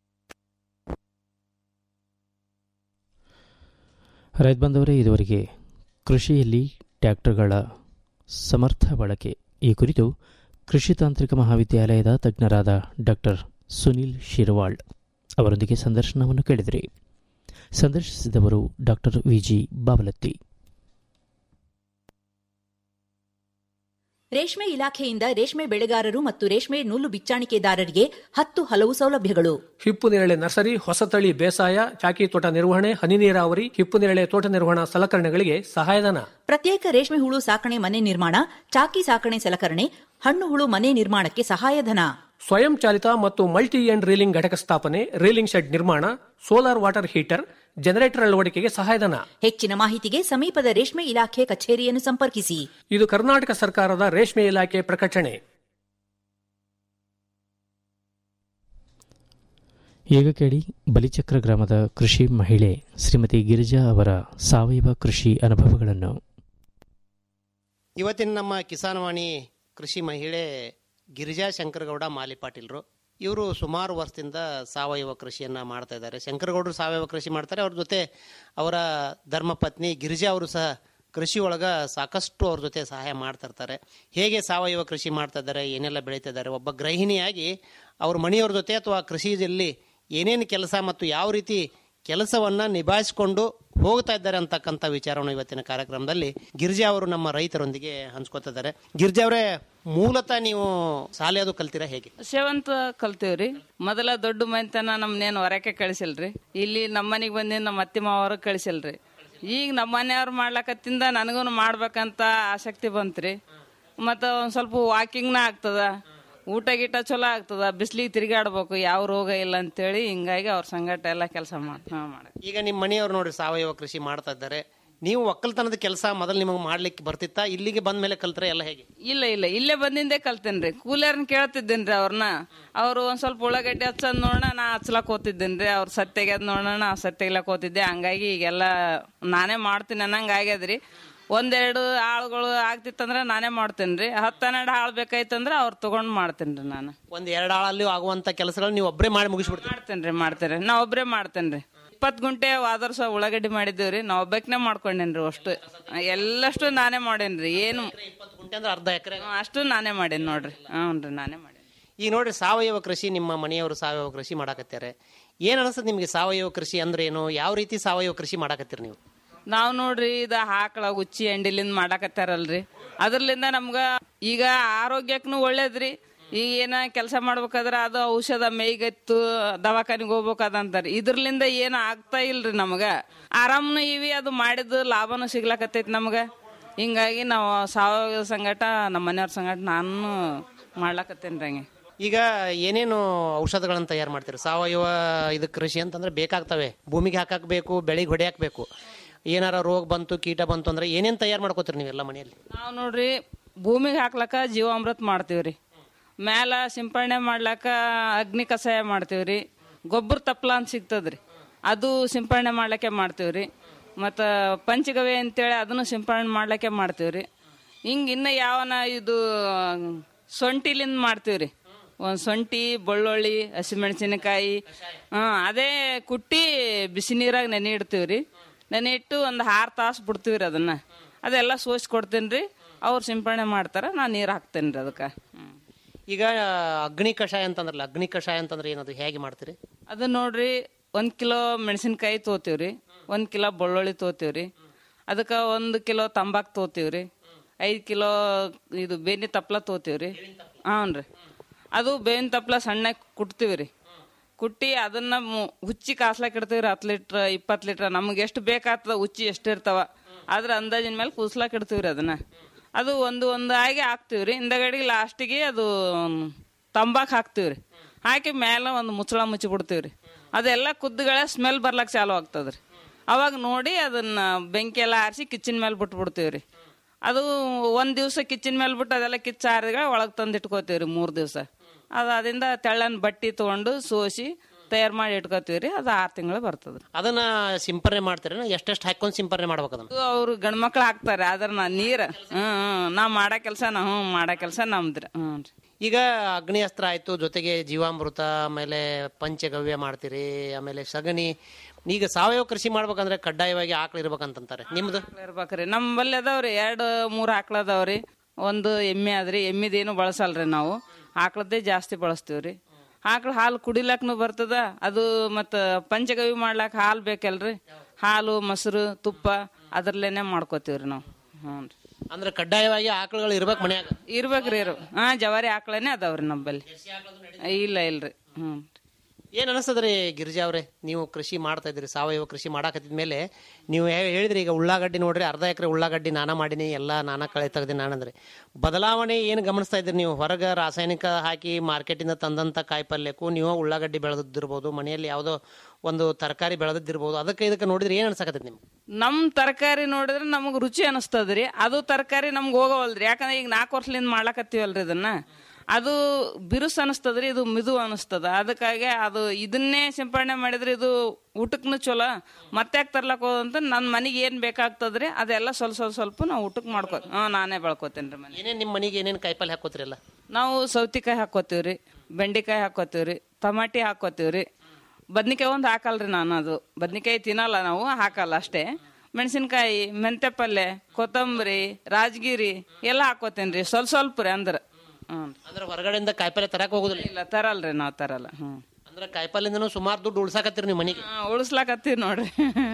ರೈತ ಬಂದವರೇ ಇದುವರೆಗೆ ಕೃಷಿಯಲ್ಲಿ ಟ್ರ್ಯಾಕ್ಟರ್ಗಳ ಸಮರ್ಥ ಬಳಕೆ ಈ ಕುರಿತು ಕೃಷಿ ತಾಂತ್ರಿಕ ಮಹಾವಿದ್ಯಾಲಯದ ತಜ್ಞರಾದ ಡಾಕ್ಟರ್ ಸುನಿಲ್ ಶಿರ್ವಾಳ್ ಅವರೊಂದಿಗೆ ಸಂದರ್ಶನವನ್ನು ಕೇಳಿದಿರಿ ಸಂದರ್ಶಿಸಿದವರು ಡಾಕ್ಟರ್ ವಿಜಿ ಬಾಬಲತ್ತಿ ರೇಷ್ಮೆ ಇಲಾಖೆಯಿಂದ ರೇಷ್ಮೆ ಬೆಳೆಗಾರರು ಮತ್ತು ರೇಷ್ಮೆ ನೂಲು ಬಿಚ್ಚಾಣಿಕೆದಾರರಿಗೆ ಹತ್ತು ಹಲವು ಸೌಲಭ್ಯಗಳು ಹಿಪ್ಪು ನೇರಳೆ ನರ್ಸರಿ ಹೊಸತಳಿ ಬೇಸಾಯ ಚಾಕಿ ತೋಟ ನಿರ್ವಹಣೆ ಹನಿ ನೀರಾವರಿ ಹಿಪ್ಪು ನೇರಳೆ ತೋಟ ನಿರ್ವಹಣಾ ಸಲಕರಣೆಗಳಿಗೆ ಸಹಾಯಧನ ಪ್ರತ್ಯೇಕ ರೇಷ್ಮೆ ಹುಳು ಸಾಕಣೆ ಮನೆ ನಿರ್ಮಾಣ ಚಾಕಿ ಸಾಕಣೆ ಸಲಕರಣೆ ಹಣ್ಣು ಹುಳು ಮನೆ ನಿರ್ಮಾಣಕ್ಕೆ ಸಹಾಯಧನ ಸ್ವಯಂ ಚಾಲಿತ ಮತ್ತು ಮಲ್ಟಿ ಎಂಡ್ ರೀಲಿಂಗ್ ಘಟಕ ಸ್ಥಾಪನೆ ರೀಲಿಂಗ್ ಶೆಡ್ ನಿರ್ಮಾಣ ಸೋಲಾರ್ ವಾಟರ್ ಹೀಟರ್ ಜನರೇಟರ್ ಅಳವಡಿಕೆಗೆ ಸಹಾಯಧನ ಹೆಚ್ಚಿನ ಮಾಹಿತಿಗೆ ಸಮೀಪದ ರೇಷ್ಮೆ ಇಲಾಖೆ ಕಚೇರಿಯನ್ನು ಸಂಪರ್ಕಿಸಿ ಇದು ಕರ್ನಾಟಕ ಸರ್ಕಾರದ ರೇಷ್ಮೆ ಇಲಾಖೆ ಪ್ರಕಟಣೆ ಈಗ ಕೇಳಿ ಬಲಿಚಕ್ರ ಗ್ರಾಮದ ಕೃಷಿ ಮಹಿಳೆ ಶ್ರೀಮತಿ ಗಿರಿಜಾ ಅವರ ಸಾವಯವ ಕೃಷಿ ಅನುಭವಗಳನ್ನು ಇವತ್ತಿನ ನಮ್ಮ ಕಿಸಾನ್ವಾಣಿ ಕೃಷಿ ಮಹಿಳೆ ಗಿರಿಜಾ ಶಂಕರಗೌಡ ಮಾಲಿ ಪಾಟೀಲ್ರು ಇವರು ಸುಮಾರು ವರ್ಷದಿಂದ ಸಾವಯವ ಕೃಷಿಯನ್ನು ಮಾಡ್ತಾ ಇದ್ದಾರೆ ಶಂಕರಗೌಡರು ಸಾವಯವ ಕೃಷಿ ಮಾಡ್ತಾರೆ ಅವ್ರ ಜೊತೆ ಅವರ ಧರ್ಮಪತ್ನಿ ಗಿರಿಜಾ ಅವರು ಸಹ ಕೃಷಿ ಒಳಗ ಸಾಕಷ್ಟು ಅವ್ರ ಜೊತೆ ಸಹಾಯ ಮಾಡ್ತಾ ಇರ್ತಾರೆ ಹೇಗೆ ಸಾವಯವ ಕೃಷಿ ಮಾಡ್ತಾ ಇದ್ದಾರೆ ಏನೆಲ್ಲ ಬೆಳೀತಾ ಇದ್ದಾರೆ ಒಬ್ಬ ಗೃಹಿಣಿಯಾಗಿ ಅವ್ರ ಮನೆಯವ್ರ ಜೊತೆ ಅಥವಾ ಕೃಷಿಯಲ್ಲಿ ಏನೇನು ಕೆಲಸ ಮತ್ತು ಯಾವ ರೀತಿ ಕೆಲಸವನ್ನ ನಿಭಾಯಿಸಿಕೊಂಡು ಹೋಗ್ತಾ ಇದ್ದಾರೆ ಅಂತಕ್ಕಂಥ ವಿಚಾರವನ್ನು ಇವತ್ತಿನ ಕಾರ್ಯಕ್ರಮದಲ್ಲಿ ಗಿರಿಜಾ ಅವರು ನಮ್ಮ ರೈತರೊಂದಿಗೆ ಹಂಚ್ಕೊತಿದ್ದಾರೆ ಗಿರಿಜಾ ಅವರೇ ಮೂಲತಃ ನೀವು ಶಾಲೆ ಅದು ಕಲ್ತೀರಾ ಹೇಗೆ ಸೇವಂತ ಕಲ್ತೀವ್ರಿ ಮೊದಲ ದೊಡ್ಡ ಮನೆತನ ನಮ್ನೇನು ಹೊರಕ್ಕೆ ಕಳಿಸಿಲ್ರಿ ಇಲ್ಲಿ ನಮ್ಮ ಮನೆಗೆ ಬಂದಿದ್ದು ನಮ್ಮ ಅತ್ತಿ ಮಾವರು ಕಳಿಸಿಲ್ರಿ ಈಗ ನಮ್ಮ ಮನೆಯವ್ರು ಮಾಡ್ಲಕತ್ತಿಂದ ನನಗೂ ಮಾಡ್ಬೇಕಂತ ಆಸಕ್ತಿ ಬಂತ್ರಿ ಮತ್ತು ಒಂದು ಸ್ವಲ್ಪ ವಾಕಿಂಗ್ನ ಆಗ್ತದ ಊಟ ಗೀಟ ಚಲೋ ಆಗ್ತದ ಬಿಸಿಲಿಗೆ ತಿರುಗಾಡ್ಬೇಕು ಯಾವ ರೋಗ ಇಲ್ಲ ಅಂತೇಳಿ ಹಿಂಗಾಗಿ ಅವ್ರ ಸಂಗಟ ಎಲ್ಲ ಕೆಲಸ ಮಾಡಿ ಹಾಂ ಮಾಡಿ ಈಗ ನಿಮ್ಮ ಮನೆಯವರು ನೋಡಿ ಸಾವಯವ ಕೃಷಿ ಮಾಡ್ತಾ ಇದ್ದಾರೆ ನೀವು ಒಕ್ಕಲ್ತನದ ಕೆಲಸ ಮೊದಲು ನಿಮಗೆ ಮಾಡ್ಲಿಕ್ಕೆ ಬರ್ತಿತ್ತಾ ಇಲ್ಲಿಗೆ ಬಂದ ಮೇಲೆ ಕಲ್ತ್ರೆ ಎಲ್ಲ ಹೇಗೆ ಇಲ್ಲ ಇಲ್ಲ ಇಲ್ಲೇ ಬಂದಿಂದೆ ಕಲ್ತೇನ್ರಿ ಕೂಲರ್ನ ಕೇಳ್ತಿದ್ದೇನ್ರಿ ಅವ್ರನ್ನ ಅವ್ರು ಒಂದ್ ಸ್ವಲ್ಪ ಉಳ್ಳಾಗಡ್ಡಿ ಹಚ್ಚದ್ ನೋಡೋಣ ನಾ ಹಚ್ಲಕ್ ಹೋತಿದ್ದೇನ್ರಿ ಅವ್ರ ಸತ್ತೆಗೆದ್ ನೋಡೋಣ ಸತ್ತೆಗ್ಲಕ್ ಹೋತಿದ್ದೆ ಹಂಗಾಗಿ ಈಗೆಲ್ಲ ನಾನೇ ಮಾಡ್ತೀನಿ ಅನ್ನಂಗ ಆಗ್ಯದ್ರಿ ಒಂದೆರಡು ಆಳುಗಳು ಆಗ್ತಿತ್ತಂದ್ರೆ ನಾನೇ ಮಾಡ್ತೇನ್ರಿ ಹತ್ತು ಹನ್ನೆರಡು ಆಳು ಬೇಕಾಯ್ತಂದ್ರೆ ಅವ್ರು ತಗೊಂಡ್ ಮಾಡ್ತೇನ್ರಿ ನಾನು ಒಂದ್ ಎರಡು ಆಳಲ್ಲಿ ಆಗುವಂತ ಕೆಲಸಗಳು ನೀವು ಒಬ್ಬರೇ ಮಾಡಿ ಮುಗಿಸ್ಬಿಡ್ತೀರಿ ಮಾಡ್ತೇನ್ರಿ ಮಾಡ್ತೇನೆ ನಾ ಒಬ್ರೇ ಮಾಡ್ತೇನ್ರಿ ಇಪ್ಪತ್ತು ಗುಂಟೆ ಆದರ್ ಸಹ ಉಳ್ಳಾಗಡ್ಡಿ ಮಾಡಿದ್ದೇವ್ರಿ ನಾ ಒಬ್ಬಕ್ನೆ ಮಾಡ್ಕೊಂಡೇನ್ರಿ ಅಷ್ಟು ಎಲ್ಲಷ್ಟು ನಾನೇ ಮಾಡೇನ್ರಿ ಏನು ಇಪ್ಪತ್ತು ಗುಂಟೆ ಅಂದ್ರೆ ಅರ್ಧ ಎಕರೆ ಅಷ್ಟು ನಾನೇ ಮಾಡೇನಿ ನೋಡ್ರಿ ಹ್ಞೂ ನಾನೇ ಮಾಡೇನಿ ಈಗ ನೋಡ್ರಿ ಸಾವಯವ ಕೃಷಿ ನಿಮ್ಮ ಮನೆಯವರು ಸಾವಯವ ಕೃಷಿ ಮಾಡಾಕತ್ತಾರೆ ಏನ್ ಅನಿಸ್ತದೆ ನಿಮಗೆ ಸಾವಯವ ಕೃಷಿ ಅಂದ್ರೆ ಏನು ಯಾವ ರೀತಿ ಸಾವಯವ ಕೃಷಿ ಮಾಡಾಕತ್ತೀರಿ ನೀವು ನಾವ್ ನೋಡ್ರಿ ಇದ ಹಾಕಳ ಉಚ್ಚಿ ಎಂಡಿಲಿಂದ ಮಾಡಾಕತ್ತಾರಲ್ರಿ ಅದ್ರಲಿಂದ ನಮ್ಗ ಈಗ ಆರೋಗ್ಯಕ್ಕೂ ಒಳ್ಳೇದ್ರಿ ಈಗ ಏನ ಕೆಲಸ ಮಾಡ್ಬೇಕಾದ್ರ ಅದು ಔಷಧ ಮೇಯ್ಗತ್ತು ದವಾಖಾನಿಗೆ ಹೋಗ್ಬೇಕಾದಂತಾರ ಇದ್ರಲಿಂದ ಏನು ಆಗ್ತಾ ಇಲ್ರಿ ನಮಗ ಆರಾಮ್ನು ಇವಿ ಅದು ಮಾಡಿದ ಲಾಭನೂ ಸಿಗ್ಲಕತ್ತೈತಿ ನಮ್ಗ ಹಿಂಗಾಗಿ ನಾವು ಸಾವಯವ ಸಂಗಟ ನಮ್ಮ ಮನೆಯವ್ರ ಸಂಗಟ ನಾನು ಮಾಡ್ಲಕತ್ತೇನ್ರಿ ಹಂಗೆ ಈಗ ಏನೇನು ಔಷಧಗಳನ್ನ ತಯಾರು ಮಾಡ್ತೀರಿ ಸಾವಯವ ಇದು ಕೃಷಿ ಅಂತಂದ್ರೆ ಬೇಕಾಗ್ತವೆ ಭೂಮಿಗೆ ಹಾಕಾಕ್ಬೇಕು ಬೆಳಿಗ್ಗೆ ಹೊಡೆಯಾಕ್ಬೇಕು ಏನಾರ ರೋಗ ಬಂತು ಕೀಟ ಬಂತು ಅಂದ್ರೆ ಏನೇನ್ ತಯಾರು ಮಾಡ್ಕೋತೀರಿ ನೀವೆಲ್ಲ ಮನೆಯಲ್ಲಿ ನಾವು ನೋಡ್ರಿ ಭೂಮಿಗೆ ಹಾಕ್ಲಕ್ಕ ಜೀವಾಮೃತ ಮಾಡ್ತೀವ್ರಿ ಮ್ಯಾಲ ಸಿಂಪರಣೆ ಮಾಡ್ಲಕ್ಕ ಅಗ್ನಿ ಕಷಾಯ ಮಾಡ್ತೀವ್ರಿ ಗೊಬ್ಬರ ತಪ್ಪಲ ಅಂತ ಸಿಗ್ತದ್ರಿ ಅದು ಸಿಂಪರಣೆ ಮಾಡ್ಲಿಕ್ಕೆ ಮಾಡ್ತೀವ್ರಿ ಮತ್ತು ಪಂಚಗವ್ಯ ಅಂತೇಳಿ ಅದನ್ನು ಸಿಂಪರಣೆ ಮಾಡ್ಲಿಕ್ಕೆ ಮಾಡ್ತೀವ್ರಿ ಹಿಂಗೆ ಇನ್ನು ಯಾವನ ಇದು ಸೊಂಟಿಲಿಂದ ಮಾಡ್ತೀವ್ರಿ ಒಂದು ಸೊಂಟಿ ಬೆಳ್ಳುಳ್ಳಿ ಹಸಿಮೆಣಸಿನಕಾಯಿ ಹಾಂ ಅದೇ ಕುಟ್ಟಿ ಬಿಸಿ ನೀರಾಗ ನೆನೆ ಇಡ್ತೀವ್ರಿ ನೆನೆ ಇಟ್ಟು ಒಂದು ಆರು ತಾಸು ಬಿಡ್ತೀವ್ರಿ ಅದನ್ನ ಅದೆಲ್ಲ ಸೋಸಿ ಕೊಡ್ತೀನಿ ರೀ ಅವ್ರು ಸಿಂಪರಣೆ ಮಾಡ್ತಾರ ನಾನು ನೀರು ಹಾಕ್ತೇನೆ ರೀ ಅದಕ್ಕೆ ಈಗ ಅಗ್ನಿ ಕಷಾಯ ಅಂತಂದ್ರಲ್ಲ ಅಗ್ನಿ ಕಷಾಯ ಅಂತಂದ್ರೆ ಏನದು ಹೇಗೆ ಮಾಡ್ತೀರಿ ಅದು ನೋಡ್ರಿ ಒಂದು ಕಿಲೋ ಮೆಣಸಿನ್ಕಾಯಿ ತೊಗೋತೀವ್ರಿ ಒಂದು ಕಿಲೋ ಬೆಳ್ಳುಳ್ಳಿ ತೊಗೋತೀವ್ರಿ ಅದಕ್ಕೆ ಒಂದು ಕಿಲೋ ತಂಬಾಕು ತೊಗೋತೀವ್ರಿ ಐದು ಕಿಲೋ ಇದು ಬೇನಿ ತಪ್ಲ ತೊಗೋತೀವ್ರಿ ಹ್ಞೂ ರೀ ಅದು ಬೇವಿನ ತಪ್ಲ ಸಣ್ಣ ಕುಟ್ತೀವಿ ರೀ ಕುಟ್ಟಿ ಅದನ್ನ ಮು- ಹುಚ್ಚಿ ಕಾಸ್ಲಾಕ್ ಇಡ್ತೀವ್ರಿ ಹತ್ತು ಲೀಟ್ರ್ ಇಪ್ಪತ್ತು ಲೀಟ್ರ್ ನಮ್ಗೆ ಎಷ್ಟು ಬೇಕಾಗ್ತದ ಹುಚ್ಚಿ ಎಷ್ಟು ಇರ್ತಾವ ಅದ್ರ ಅಂದಾಜಿನ ಮೇಲೆ ಕೂಸ್ಲಾಕ್ ಇಡ್ತೀವ್ರಿ ಅದನ್ನ ಅದು ಒಂದು ಒಂದು ಆಗಿ ಹಾಕ್ತೀವ್ರಿ ಹಿಂದಗಡೆಗೆ ಲಾಸ್ಟಿಗೆ ಅದು ತಂಬಾಕು ಹಾಕ್ತೀವ್ರಿ ಹಾಕಿ ಮೇಲೆ ಒಂದು ಮುಚ್ಚಳ ಮುಚ್ಚಿ ಬಿಡ್ತೀವ್ರಿ ಅದೆಲ್ಲ ಕುದ್ದುಗಳ ಸ್ಮೆಲ್ ಬರ್ಲಕ್ ಚಾಲು ಆಗ್ತದ್ರಿ ಅವಾಗ ನೋಡಿ ಅದನ್ನ ಬೆಂಕಿ ಎಲ್ಲ ಆರಿಸಿ ಕಿಚನ್ ಮೇಲೆ ಬಿಟ್ಬಿಡ್ತೀವ್ರಿ ಅದು ಒಂದ್ ದಿವಸ ಕಿಚನ್ ಮೇಲೆ ಬಿಟ್ಟು ಅದೆಲ್ಲ ಕಿಚ್ಚ ಆರಿದ ಒಳಗೆ ತಂದು ಇಟ್ಕೋತೀವ್ರಿ ಮೂರು ದಿವಸ ಅದು ಅದರಿಂದ ತೆಳ್ಳನ ಬಟ್ಟಿ ತಗೊಂಡು ಸೋಸಿ ತಯಾರು ಮಾಡಿ ಇಟ್ಕೋತೀವ್ರಿ ಅದು ಆರು ತಿಂಗಳು ಬರ್ತದ್ರಿ ಅದನ್ನ ಸಿಂಪರಣೆ ಮಾಡ್ತೀರಿ ಎಷ್ಟೆಷ್ಟು ಹಾಕೊಂಡು ಸಿಂಪರಣೆ ಮಾಡ್ಬೇಕು ಅದನ್ನ ಅದು ಅವ್ರು ಗಂಡ್ಮಕ್ಳು ಹಾಕ್ತಾರೆ ಆದ್ರೆ ನಾ ನೀರ ಹ್ಮ್ ಹ್ಮ್ ನಾ ಮಾಡೋ ಕೆಲಸ ನಾ ಹ್ಞೂ ಮಾಡೋ ಕೆಲಸ ನಮ್ದ್ರಿ ಹ್ಞೂ ರೀ ಈಗ ಅಗ್ನಿ ಅಸ್ತ್ರ ಆಯ್ತು ಜೊತೆಗೆ ಜೀವಾಮೃತ ಆಮೇಲೆ ಪಂಚಗವ್ಯ ಮಾಡ್ತೀರಿ ಆಮೇಲೆ ಸಗಣಿ ಈಗ ಸಾವಯವ ಕೃಷಿ ಮಾಡ್ಬೇಕಂದ್ರೆ ಕಡ್ಡಾಯವಾಗಿ ಆಕಳು ಇರ್ಬೇಕಂತಾರೆ ನಿಮ್ದು ಇರ್ಬೇಕ್ರಿ ನಮ್ಮಲ್ಲಿ ಅದಾವ್ರಿ ಎರಡು ಮೂರು ಆಕಳ ಅದಾವ್ರಿ ಒಂದು ಎಮ್ಮೆ ಆದ್ರಿ ಎಮ್ಮಿದೇನು ಬಳಸಲ್ರಿ ನಾವು ಆಕಳದ್ದೇ ಜಾಸ್ತಿ ಬಳಸ್ತೀವ್ರಿ ಆಕಳ ಹಾಲು ಕುಡಿಲಕ್ನು ಬರ್ತದ ಅದು ಮತ್ತು ಪಂಚಗವಿ ಮಾಡ್ಲಾಕ ಹಾಲು ಬೇಕಲ್ರಿ ಹಾಲು ಮೊಸರು ತುಪ್ಪ ಅದ್ರಲ್ಲೇನೆ ಮಾಡ್ಕೋತೀವ್ರಿ ನಾವು ಹ್ಞೂ ರೀ ಅಂದ್ರೆ ಕಡ್ಡಾಯವಾಗಿ ಆಕಳುಗಳು ಇರ್ಬೇಕು ಮನ್ಯಾಗ ಇರ್ಬೇಕ್ರಿ ಇರು ಹಾ ಜವಾರಿ ಆಕಳನೇ ಅದಾವ್ರಿ ನಮ್ಮಲ್ಲಿ ಇಲ್ಲ ಇಲ್ರಿ ಹ್ಞೂ ಏನ್ ಅನಿಸ್ತದ್ರಿ ಗಿರಿಜಾ ಅವ್ರೆ ನೀವು ಕೃಷಿ ಮಾಡ್ತಾ ಇದ್ರಿ ಸಾವಯವ ಕೃಷಿ ಮಾಡಾಕತ್ತಿದ ಮೇಲೆ ನೀವು ಹೇ- ಹೇಳಿದ್ರಿ ಈಗ ಉಳ್ಳಾಗಡ್ಡಿ ನೋಡ್ರಿ ಅರ್ಧ ಎಕರೆ ಉಳ್ಳಾಗಡ್ಡಿ ನಾನಾ ಮಾಡೀನಿ ಎಲ್ಲ ನಾನಾ ಕಳೆ ತೆಗ್ದಿ ನಾನಂದ್ರೆ ಬದಲಾವಣೆ ಏನು ಗಮನಿಸ್ತಾ ಇದ್ರಿ ನೀವು ಹೊರಗೆ ರಾಸಾಯನಿಕ ಹಾಕಿ ಮಾರ್ಕೆಟಿಂದ ತಂದಂತ ಕಾಯಿಪಲ್ಯಕ್ಕೂ ನೀವು ಉಳ್ಳಾಗಡ್ಡಿ ಬೆಳೆದಿರ್ಬೋದು ಮನೆಯಲ್ಲಿ ಯಾವುದೋ ಒಂದು ತರಕಾರಿ ಬೆಳೆದಿರ್ಬೋದು ಅದಕ್ಕೆ ಇದಕ್ಕೆ ನೋಡಿದ್ರೆ ಏನ್ ಅನ್ಸಕತ್ತೈತಿ ನಿಮ್ಗೆ ನಮ್ ತರಕಾರಿ ನೋಡಿದ್ರೆ ನಮಗ್ ರುಚಿ ಅನಿಸ್ತದ್ರಿ ಅದು ತರಕಾರಿ ನಮ್ಗೆ ಹೋಗವಲ್ರಿ ಯಾಕಂದ್ರೆ ಈಗ ನಾಲ್ಕು ವರ್ಷಲಿಂದ ಮಾಡ್ಲಕತ್ತೀವಲ್ರಿ ಇದನ್ನ ಅದು ಬಿರುಸು ಅನಿಸ್ತದ್ರಿ ಇದು ಮಿದು ಅನಿಸ್ತದ ಅದಕ್ಕಾಗಿ ಅದು ಇದನ್ನೇ ಸಿಂಪರಣೆ ಮಾಡಿದ್ರೆ ಇದು ಊಟಕ್ಕೂ ಚಲೋ ಮತ್ತೆ ಯಾಕೆ ತರ್ಲಕ್ ಹೋದಂತ ನನ್ನ ಮನೆಗೆ ಏನ್ ಬೇಕಾಗ್ತದ್ರಿ ಅದೆಲ್ಲ ಸ್ವಲ್ಪ ಸ್ವಲ್ಪ ಸ್ವಲ್ಪ ನಾವು ಊಟಕ್ಕೆ ಮಾಡ್ಕೋ ಹ್ಞೂ ನಾನೇ ಬೆಳ್ಕೊತೇನೆ ರೀ ಮನೆ ಏನೇನ್ ನಿಮ್ಮ ಮನೆಗೆ ಏನೇನು ಕಾಯಿಪಲ್ಯ ಹಾಕೋತ್ರಿ ಎಲ್ಲ ನಾವು ಸೌತಿಕಾಯಿ ಹಾಕೋತೀವ್ರಿ ಬೆಂಡೆಕಾಯಿ ಹಾಕೋತೀವ್ರಿ ಟಮಾಟಿ ಹಾಕೋತೀವ್ರಿ ಬದ್ನಿಕಾಯಿ ಒಂದು ಹಾಕಲ್ರಿ ನಾನು ಅದು ಬದ್ನಿಕಾಯಿ ತಿನ್ನಲ್ಲ ನಾವು ಹಾಕಲ್ಲ ಅಷ್ಟೇ ಮೆಣಸಿನ್ಕಾಯಿ ಮೆಂತೆ ಪಲ್ಯ ಕೊತ್ತಂಬರಿ ರಾಜಗಿರಿ ಎಲ್ಲ ಹಾಕೋತೇನ್ರಿ ಸ್ವಲ್ಪ ಸ್ವಲ್ಪ ರೀ ಅಂದ್ರೆ ಹ್ಞೂ ಅಂದ್ರೆ ಹೊರಗಡೆಯಿಂದ ಕಾಯಿಪಲ್ಯ ತರಕ್ ಹೋಗುದಿಲ್ಲ ಇಲ್ಲ ತರಲ್ರಿ ನಾವು ತರಲ್ಲ ಹ್ಞೂ ಅಂದ್ರೆ ಕಾಯಿಪಲ್ಯದಿಂದನೂ ಸುಮಾರು ದುಡ್ಡು ಉಳ್ಸಾಕತ್ತೀರಿ ನೀವು ಮನೆಗೆ ಉಳಿಸ್ಲಾಕತ್ತೀವಿ ನೋಡ್ರಿ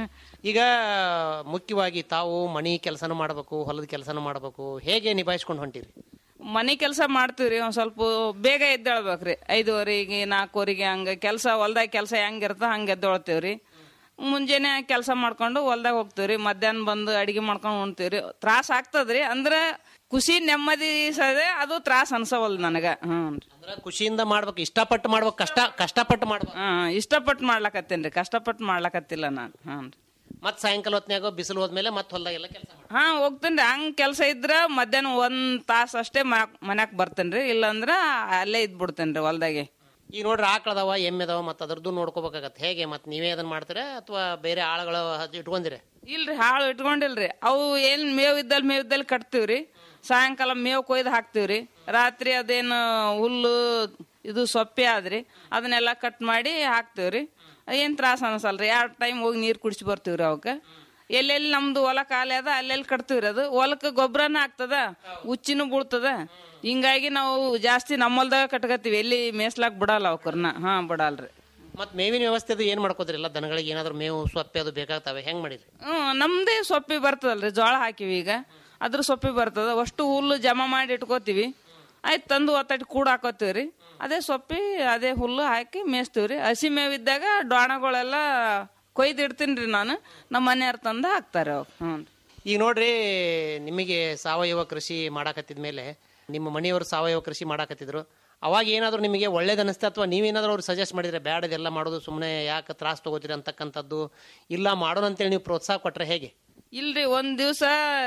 ಈಗ ಮುಖ್ಯವಾಗಿ ತಾವು ಮನಿ ಕೆಲಸನೂ ಮಾಡಬೇಕು ಹೊಲದ ಕೆಲಸನೂ ಮಾಡಬೇಕು ಹೇಗೆ ನಿಭಾಯಿಸ್ಕೊಂಡು ಹೊಂಟಿರಿ ಮನೆ ಕೆಲಸ ಮಾಡ್ತೀವ್ರಿ ಒಂದ್ ಸ್ವಲ್ಪ ಬೇಗ ಎದ್ದೇಳ್ಬೇಕ್ರಿ ಐದುವರೆಗೆ ನಾಲ್ಕೂವರೆಗೆ ಹಂಗ ಕೆಲಸ ಹೊಲ್ದಾಗ ಕೆಲಸ ಹೆಂಗಿರ್ತ ಹಂಗೆ ಎದ್ದೇಳ್ತೇವ್ರಿ ಮುಂಜಾನೆ ಕೆಲಸ ಮಾಡ್ಕೊಂಡು ಹೊಲ್ದಾಗ ಹೋಗ್ತೀವ್ರಿ ಮಧ್ಯಾಹ್ನ ಬಂದು ಅಡಿಗೆ ಮಾಡ್ಕೊಂಡು ಉಣ್ತೀವ್ರಿ ತ್ರಾಸ ಆಗ್ತದ್ರಿ ಅಂದ್ರ ಖುಷಿ ನೆಮ್ಮದಿ ಸದೆ ಅದು ತ್ರಾಸ ಅನ್ಸವಲ್ ನನಗ ಹ್ಞೂ ಅಂದ್ರೆ ಖುಷಿಯಿಂದ ಮಾಡ್ಬೇಕು ಇಷ್ಟಪಟ್ಟು ಮಾಡ್ಬೇಕು ಕಷ್ಟ ಕಷ್ಟಪಟ್ಟು ಮಾಡ್ಬೇಕು ಹಾ ಇಷ್ಟಪಟ್ಟು ಮಾಡ್ಲಕತ್ತೇನ್ರಿ ಕಷ್ಟಪಟ್ಟು ಮಾಡ್ಲಕತ್ತಿಲ್ಲ ನಾನು ಹ್ಞೂ ಮತ್ ಸಾಯಂಕಾಲ ಹೊತ್ನ್ಯಾಗ ಬಿಸಿಲು ಹೋದ್ಮೇಲೆ ಮತ್ತೆ ಹೊಲ್ದಾಗೆಲ್ಲ ಕೆಲಸ ಹಾ ಹೋಗ್ತೇನ್ರಿ ಹಂಗ್ ಕೆಲಸ ಇದ್ರ ಮಧ್ಯಾಹ್ನ ಒಂದ್ ತಾಸ ಅಷ್ಟೇ ಮನ್ಯಾಕ್ ಬರ್ತೇನ್ರಿ ಇಲ್ಲಂದ್ರ ಅಲ್ಲೇ ಇದ್ ಬಿಡ್ತೇನ್ರಿ ಹೊಲ್ದಾಗೆ ಈಗ ನೋಡ್ರಿ ಆಕಳದವ ಎಮ್ಮೆ ಅದಾವ ಮತ್ತೆ ಅದ್ರದ್ದು ನೋಡ್ಕೋಬೇಕಾಗತ್ತೆ ಹೇಗೆ ಮತ್ತೆ ನೀವೇ ಅದನ್ನ ಮಾಡ್ತೀರಾ ಅಥವಾ ಬೇರೆ ಆಳುಗಳು ಇಟ್ಕೊಂಡಿರ ಇಲ್ರಿ ಹಾಳು ಇಟ್ಕೊಂಡಿಲ್ರಿ ಅವು ಏನ್ ಮೇವ್ ಇದ್ದಲ್ಲಿ ಮೇವ್ ಇದ್ದಲ್ಲಿ ಕಟ್ತೀವ್ರಿ ಸಾಯಂಕಾಲ ಮೇವ್ ಕೊಯ್ದು ಹಾಕ್ತಿವ್ರಿ ರಾತ್ರಿ ಅದೇನು ಹುಲ್ಲು ಇದು ಸೊಪ್ಪೆ ಆದ್ರಿ ಅದನ್ನೆಲ್ಲ ಕಟ್ ಮಾಡಿ ಹಾಕ್ತಿವ್ರಿ ಏನ್ ತ್ರಾಸ ಅನ್ಸಲ್ರಿ ಎರಡು ಟೈಮ್ ಹೋಗಿ ನೀರ್ ಕುಡಿಸಿ ಬರ್ತೀವ್ರಿ ಅವಕ್ಕ ಎಲ್ಲೆಲ್ಲಿ ನಮ್ದು ಹೊಲ ಖಾಲಿ ಅದ ಅಲ್ಲೆಲ್ಲಿ ಕಟ್ತೀವ್ರಿ ಅದು ಹೊಲಕ್ಕೆ ಗೊಬ್ಬರನ ಆಗ್ತದ ಉಚ್ಚಿನೂ ಬೀಳ್ತದ ಹಿಂಗಾಗಿ ನಾವು ಜಾಸ್ತಿ ನಮ್ಮಲ್ದಾಗ ಕಟ್ಕತ್ತೀವಿ ಎಲ್ಲಿ ಮೇಯ್ಸ್ಲಾಕ್ ಬಿಡಲ್ಲ ಅವಕರ್ನ ಹಾ ಬಿಡಲ್ರಿ ಮತ್ ಮೇವಿನ ವ್ಯವಸ್ಥೆ ಅದು ಏನ್ ಮಾಡ್ಕೋದ್ರಿ ಎಲ್ಲ ದನಗಳಿಗೆ ಏನಾದ್ರು ಮೇವು ಸೊಪ್ಪೆ ಅದು ಬೇಕಾಗ್ತವೆ ಹೆಂಗ್ ಮಾಡಿರಿ ಹ್ಮ್ ನಮ್ದೇ ಸೊಪ್ಪಿ ಬರ್ತದಲ್ರಿ ಜೋಳ ಹಾಕಿವಿ ಈಗ ಅದ್ರ ಸೊಪ್ಪಿ ಬರ್ತದ ಅಷ್ಟು ಹುಲ್ಲು ಜಮಾ ಮಾಡಿ ಇಟ್ಕೋತೀವಿ ಆಯ್ತು ತಂದು ಒತ್ತಟಿ ಕೂಡ ಹಾಕೋತೀವ್ರಿ ಅದೇ ಸೊಪ್ಪಿ ಅದೇ ಹುಲ್ಲು ಹಾಕಿ ಮೇಯಿಸ್ತೀವ್ರಿ ಹಸಿ ಮೇವಿದ್ದಾಗ ಡೊಣಗಳೆಲ್ಲ ಕೊಯ್ದು ಇಡ್ತೀನಿ ನಾನು ನಮ್ಮ ಮನೆಯವ್ರ ತಂದು ಹಾಕ್ತಾರೆ ಅವ್ ಹ್ಞೂ ಈಗ ನೋಡ್ರಿ ನಿಮಗೆ ಸಾವಯವ ಕೃಷಿ ಮಾಡಾಕತ್ತಿದ ಮೇಲೆ ನಿಮ್ಮ ಮನೆಯವರು ಸಾವಯವ ಕೃಷಿ ಮಾಡಾಕತ್ತಿದ್ರು ಅವಾಗ ಏನಾದ್ರು ನಿಮಗೆ ಒಳ್ಳೇದು ಅನಿಸ್ತಾ ಅಥವಾ ನೀವೇನಾದ್ರೂ ಅವ್ರು ಸಜೆಸ್ಟ್ ಮಾಡಿದ್ರೆ ಬ್ಯಾಡ ಇದೆಲ್ಲ ಮಾಡೋದು ಸುಮ್ಮನೆ ಯಾಕೆ ತ್ರಾಸ ತಗೋತೀರಿ ಅಂತಕ್ಕಂಥದ್ದು ಇಲ್ಲ ಮಾಡೋಣ ಅಂತೇಳಿ ನೀವು ಪ್ರೋತ್ಸಾಹ ಕೊಟ್ರೆ ಹೇಗೆ ಇಲ್ರಿ ಒಂದ್ ದಿವಸ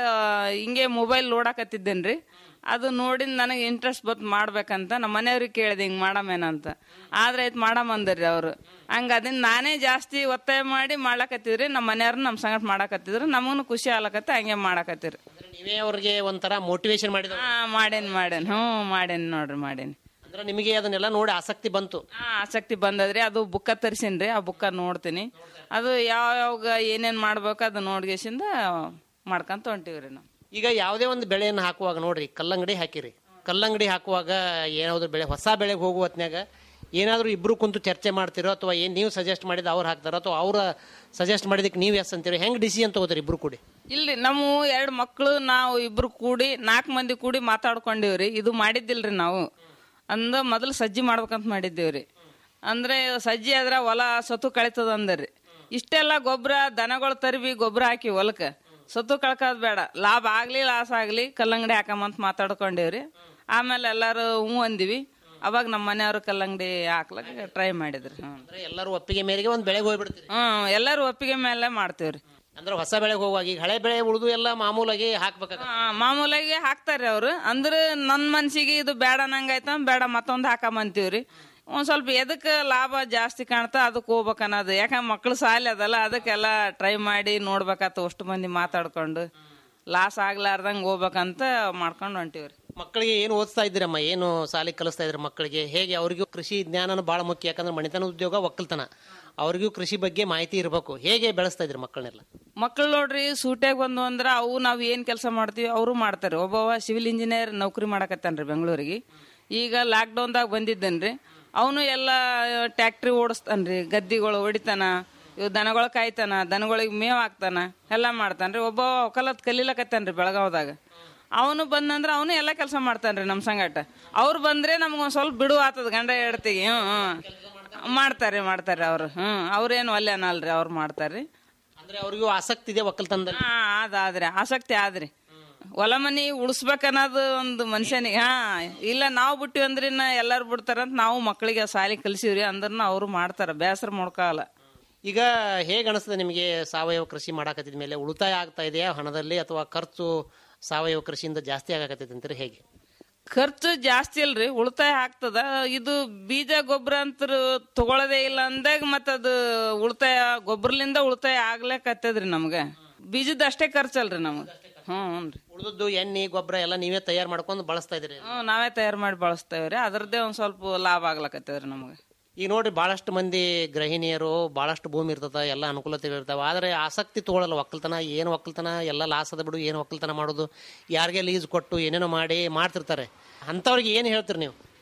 ಹಿಂಗೆ ಮೊಬೈಲ್ ನೋಡಾಕತ್ತಿದ್ದೇನ್ರಿ ಅದು ನೋಡಿ ನನಗೆ ಇಂಟ್ರೆಸ್ಟ್ ಬತ್ ಮಾಡ್ಬೇಕಂತ ನಮ್ಮ ಮನೆಯವ್ರಿಗೆ ಕೇಳಿದೆ ಹಿಂಗ್ ಮಾಡಮೇನಂತ ಆದ್ರೆ ಆಯ್ತು ಮಾಡಮಂದ್ರಿ ಅವ್ರು ಹಂಗ ಅದನ್ನ ನಾನೇ ಜಾಸ್ತಿ ಒತ್ತಾಯ ಮಾಡಿ ಮಾಡ್ಲಾಕತ್ತಿದ್ರಿ ನಮ್ಮ ಮನೆಯವ್ರ ನಮ್ಮ ಸಂಗಟ ಮಾಡಾಕತ್ತಿದ್ರು ನಮಗೂ ಖುಷಿ ಆಗ್ಲಕತ್ತ ಹಂಗೆ ಮಾಡಾಕತ್ತಿರಿ ನೀವೇ ಅವ್ರಿಗೆ ಒಂಥರ ಮೋಟಿವೇಶನ್ ಮಾಡಿದ ಹಾ ಮಾಡೇನ್ ಮಾಡೇನ್ ಹ್ಞೂ ಮಾಡೇನ್ ನೋಡ್ರಿ ಮಾಡೇನಿ ಅಂದ್ರೆ ನಿಮಗೆ ಅದನ್ನೆಲ್ಲ ನೋಡಿ ಆಸಕ್ತಿ ಬಂತು ಹಾ ಆಸಕ್ತಿ ಬಂದದ್ರಿ ಅದು ಬುಕ್ಕ ತರಿಸಿನ್ರಿ ಆ ಬುಕ್ಕ ನೋಡ್ತೀನಿ ಅದು ಯಾವ ಯಾವಾಗ ಏನೇನ್ ಮಾಡ್ಬೇಕು ಅದು ನೋಡ್ಗೇಸಿಂದ ಮಾಡ್ಕೊಂತ ಹೊಂಟಿವ್ರಿ ನಾವು ಈಗ ಯಾವುದೇ ಒಂದು ಬೆಳೆಯನ್ನು ಹಾಕುವಾಗ ನೋಡ್ರಿ ಕಲ್ಲಂಗಡಿ ಹಾಕಿರಿ ಕಲ್ಲಂಗಡಿ ಹಾಕುವಾಗ ಏನಾದ್ರು ಬೆಳೆ ಹೊಸ ಬೆಳೆಗೆ ಹೋಗುವ ಹೊತ್ನ್ಯಾಗ ಏನಾದರೂ ಇಬ್ರು ಕುಂತು ಚರ್ಚೆ ಮಾಡ್ತಿರೋ ಅಥವಾ ಏನು ನೀವು ಸಜೆಸ್ಟ್ ಮಾಡಿದ ಅವ್ರು ಹಾಕ್ತಾರೋ ಅಥವಾ ಅವ್ರ ಸಜೆಸ್ಟ್ ಮಾಡಿದಕ್ಕೆ ನೀವು ಎಸ್ ಅಂತೀರೋ ಹೆಂಗೆ ಡಿಸಿಷನ್ ತಗೋತೀರಿ ಇಬ್ರು ಕೂಡಿ ಇಲ್ರಿ ನಮ್ಮ ಎರಡು ಮಕ್ಕಳು ನಾವು ಇಬ್ರು ಕೂಡಿ ನಾಲ್ಕು ಮಂದಿ ಕೂಡಿ ಮಾತಾಡ್ಕೊಂಡಿವ್ರಿ ಇದು ಮಾಡಿದ್ದಿಲ್ರಿ ನಾವು ಅಂದ ಮೊದಲು ಸಜ್ಜಿ ಮಾಡ್ಬೇಕಂತ ಮಾಡಿದ್ದೇವ್ರಿ ಅಂದ್ರೆ ಸಜ್ಜಿ ಆದ್ರ ಹೊಲ ಸತು ಕಳಿತದ ಅಂದರಿ ಇಷ್ಟೆಲ್ಲ ಗೊಬ್ಬರ ದನಗಳು ತರ್ವಿ ಗೊಬ್ಬರ ಹಾಕಿ ಹೊಲಕ್ಕೆ ಸತು ಕಳ್ಕೋದ್ ಬೇಡ ಲಾಭ ಆಗ್ಲಿ ಲಾಸ್ ಆಗ್ಲಿ ಕಲ್ಲಂಗಡಿ ಹಾಕಮಂತ ಮಾತಾಡ್ಕೊಂಡೇವ್ರಿ ಆಮೇಲೆ ಎಲ್ಲಾರು ಹ್ಞೂ ಅಂದಿವಿ ಅವಾಗ ನಮ್ಮ ಮನೆಯವ್ರು ಕಲ್ಲಂಗಡಿ ಹಾಕ್ಲಕ್ಕ ಟ್ರೈ ಮಾಡಿದ್ರಿ ಹ್ಞೂ ಅಂದ್ರೆ ಎಲ್ಲರೂ ಒಪ್ಪಿಗೆ ಮೇರೆಗೆ ಒಂದು ಬೆಳೆಗೆ ಹೋಗ್ಬಿಡ್ತೀರಿ ಹ್ಮ್ ಎಲ್ಲಾರು ಒಪ್ಪಿಗೆ ಮೇಲೆ ಮಾಡ್ತೇವ್ರಿ ಅಂದ್ರೆ ಹೊಸ ಬೆಳೆಗೆ ಹೋಗುವಾಗ ಈಗ ಹಳೆ ಬೆಳೆ ಉಳಿದು ಎಲ್ಲ ಮಾಮೂಲಾಗಿ ಹಾಕ್ಬೇಕಾಗ ಆ, ಮಾಮೂಲಾಗಿ ಹಾಕ್ತಾರ್ರಿ ಅವ್ರು ಅಂದ್ರೆ ನನ್ ಮನ್ಸಿಗೆ ಇದು ಬೇಡ ನಂಗಾಯ್ತ ಬೇಡ ಮತ್ತೊಂದು ಹಾಕಮಂತೀವ್ರಿ ಒಂದ್ ಸ್ವಲ್ಪ ಎದಕ್ ಲಾಭ ಜಾಸ್ತಿ ಕಾಣ್ತಾ ಅದಕ್ಕೆ ಹೋಗ್ಬೇಕು ಅನ್ನೋದು ಯಾಕಂದ್ರೆ ಮಕ್ಳು ಸಾಲಿ ಅದಲ್ಲ ಅದಕ್ಕೆಲ್ಲ ಟ್ರೈ ಮಾಡಿ ನೋಡ್ಬೇಕಾತ ಅಷ್ಟು ಮಂದಿ ಮಾತಾಡ್ಕೊಂಡು ಲಾಸ್ ಆಗ್ಲಾರ್ದಂಗ್ ಹೋಗ್ಬೇಕಂತ ಮಾಡ್ಕೊಂಡು ಹೊಂಟಿವ್ರಿ ಮಕ್ಕಳಿಗೆ ಏನು ಓದಿಸ್ತಾ ಇದ್ದೀರಮ್ಮ ಏನು ಸಾಲಿ ಕಲಿಸ್ತಾ ಇದ್ರಿ ಮಕ್ಕಳಿಗೆ ಹೇಗೆ ಅವರಿಗೂ ಕೃಷಿ ಜ್ಞಾನನೂ ಭಾಳ ಮುಖ್ಯ ಯಾಕಂದ್ರೆ ಮಣಿತನ ಉದ್ಯೋಗ ಒಕ್ಕಲ್ತನ ಅವ್ರಿಗೂ ಕೃಷಿ ಬಗ್ಗೆ ಮಾಹಿತಿ ಇರಬೇಕು ಹೇಗೆ ಬೆಳೆಸ್ತಾ ಇದ್ರಿ ಮಕ್ಕಳನ್ನೆಲ್ಲ ಮಕ್ಳು ನೋಡ್ರಿ ಸೂಟ್ಯಾಗ ಬಂದು ಅಂದ್ರ ಅವು ನಾವ್ ಏನ್ ಕೆಲಸ ಮಾಡ್ತೀವಿ ಅವರು ಮಾಡ್ತಾರೆ ಒಬ್ಬವ ಸಿವಿಲ್ ಇಂಜಿನಿಯರ್ ನೌಕರಿ ಮಾಡಕತ್ತಾನ್ರಿ ಬೆಂಗಳೂರಿಗೆ ಈಗ ಲಾಕ್ಡೌನ್ದಾಗ ಬಂದಿದ್ದೇನ್ರಿ ಅವನು ಎಲ್ಲ ಟ್ಯಾಕ್ಟ್ರಿ ಓಡಿಸ್ತಾನ್ರಿ ಗದ್ದಿಗಳು ಹೊಡಿತಾನ ಇವ್ ದನಗಳು ಕಾಯ್ತಾನ ದನಗಳಿಗೆ ಮೇವ್ ಹಾಕ್ತಾನ ಎಲ್ಲ ಮಾಡ್ತಾನ್ರಿ ಒಬ್ಬ ಒಕ್ಕಲತ್ ಕಲೀಲಕತ್ತಾನ್ರಿ ಬೆಳಗಾವ್ದಾಗ ಅವನು ಬಂದಂದ್ರ ಅವನು ಎಲ್ಲ ಕೆಲಸ ಮಾಡ್ತಾನ್ರಿ ನಮ್ ಸಂಗಟ ಅವ್ರು ಬಂದ್ರೆ ನಮ್ಗೊಂದ್ ಸ್ವಲ್ಪ ಬಿಡು ಆತದ ಗಂಡ ಹೆಡ್ತಿಗೆ ಹ್ಮ್ ಹ್ಮ್ ಮಾಡ್ತಾರೆ ಮಾಡ್ತಾರೆ ಅವ್ರು ಹ್ಮ್ ಅವ್ರೇನು ಒಲ್ಲೆ ಅನ್ನಲ್ರಿ ಅವ್ರು ಮಾಡ್ತಾರ್ರಿ ಅಂದ್ರೆ ಅವ್ರಿಗೂ ಆಸಕ್ತಿ ಇದೆ ಒಕ್ಕಲ್ತನದಲ್ಲಿ ಹಾ ಅದಾದ್ರಿ ಆಸಕ್ತಿ ಆದ್ರಿ ಹೊಲ ಮನಿ ಉಳಿಸ್ಬೇಕನ್ನೋದು ಒಂದು ಮನುಷ್ಯನಿಗೆ ಹಾ ಇಲ್ಲ ನಾವು ಬಿಟ್ಟಿವಿ ಅಂದ್ರೆ ಇನ್ನ ಎಲ್ಲಾರು ಬಿಡ್ತಾರಂತ ನಾವು ಮಕ್ಕಳಿಗೆ ಸಾಲಿ ಕಲಿಸಿವ್ರಿ ಅಂದ್ರನ ಅವ್ರು ಮಾಡ್ತಾರ ಬೇಸರ ಮಾಡ್ಕೊಳಲ್ಲ ಈಗ ಹೇಗೆ ಅನಿಸ್ತದೆ ನಿಮಗೆ ಸಾವಯವ ಕೃಷಿ ಮಾಡಾಕತ್ತಿದ ಮೇಲೆ ಉಳಿತಾಯ ಆಗ್ತಾ ಇದೆಯಾ ಹಣದಲ್ಲಿ ಅಥವಾ ಖರ್ಚು ಸಾವಯವ ಕೃಷಿಯಿಂದ ಜಾಸ್ತಿ ಆಗಾಕತ್ತೈತೆ ಅಂತಾರೆ ಹೇಗೆ ಖರ್ಚು ಜಾಸ್ತಿ ಅಲ್ರಿ ಉಳಿತಾಯ ಆಗ್ತದ ಇದು ಬೀಜ ಗೊಬ್ಬರ ಅಂತ ತಗೊಳ್ಳೋದೇ ಇಲ್ಲ ಅಂದಾಗ ಮತ್ತದು ಉಳಿತಾಯ ಗೊಬ್ಬರಲಿಂದ ಉಳಿತಾಯ ಆಗ್ಲೇಕತ್ತದ್ರಿ ನಮ್ಗೆ ಬೀಜದ ಅಷ್ಟೇ ಖರ್ಚಲ್ರಿ ನಮ್ಗೆ ಹ್ಞೂ ರೀ ಉಳಿದದ್ದು ಎಣ್ಣೆ ಗೊಬ್ಬರ ಎಲ್ಲ ನೀವೇ ತಯಾರು ಮಾಡ್ಕೊಂಡು ಬಳಸ್ತಾ ಇದ್ರಿ ಹ್ಞೂ ನಾವೇ ತಯಾರು ಮಾಡಿ ಬಳಸ್ತೇವ್ರಿ ಅದ್ರದ್ದೇ ಒಂದ್ ಸ್ವಲ್ಪ ಲಾಭ ಆಗ್ಲಕತ್ತದ್ರಿ ನಮ್ಗೆ ಈಗ ನೋಡ್ರಿ ಬಹಳಷ್ಟು ಮಂದಿ ಗೃಹಿಣಿಯರು ಬಹಳಷ್ಟು ಭೂಮಿ ಇರ್ತದ ಎಲ್ಲ ಅನುಕೂಲತೆಗಳು ಇರ್ತಾವ ಆದರೆ ಆಸಕ್ತಿ ತಗೊಳ್ಳಲ್ಲ ಒಕ್ಕಲ್ತನ ಏನು ಒಕ್ಕಲ್ತನ ಎಲ್ಲ ಲಾಸ್ ಅದ ಬಿಡು ಏನು ಒಕ್ಕಲ್ತನ ಮಾಡೋದು ಯಾರಿಗೆ ಲೀಸ್ ಕೊಟ್ಟು ಏನೇನೋ ಮಾಡಿ ಮಾಡ್ತಿರ್ತಾರೆ ಅಂಥವ್ರಿಗೆ ಏನು ಹೇಳ್ತೀರಿ ನೀವು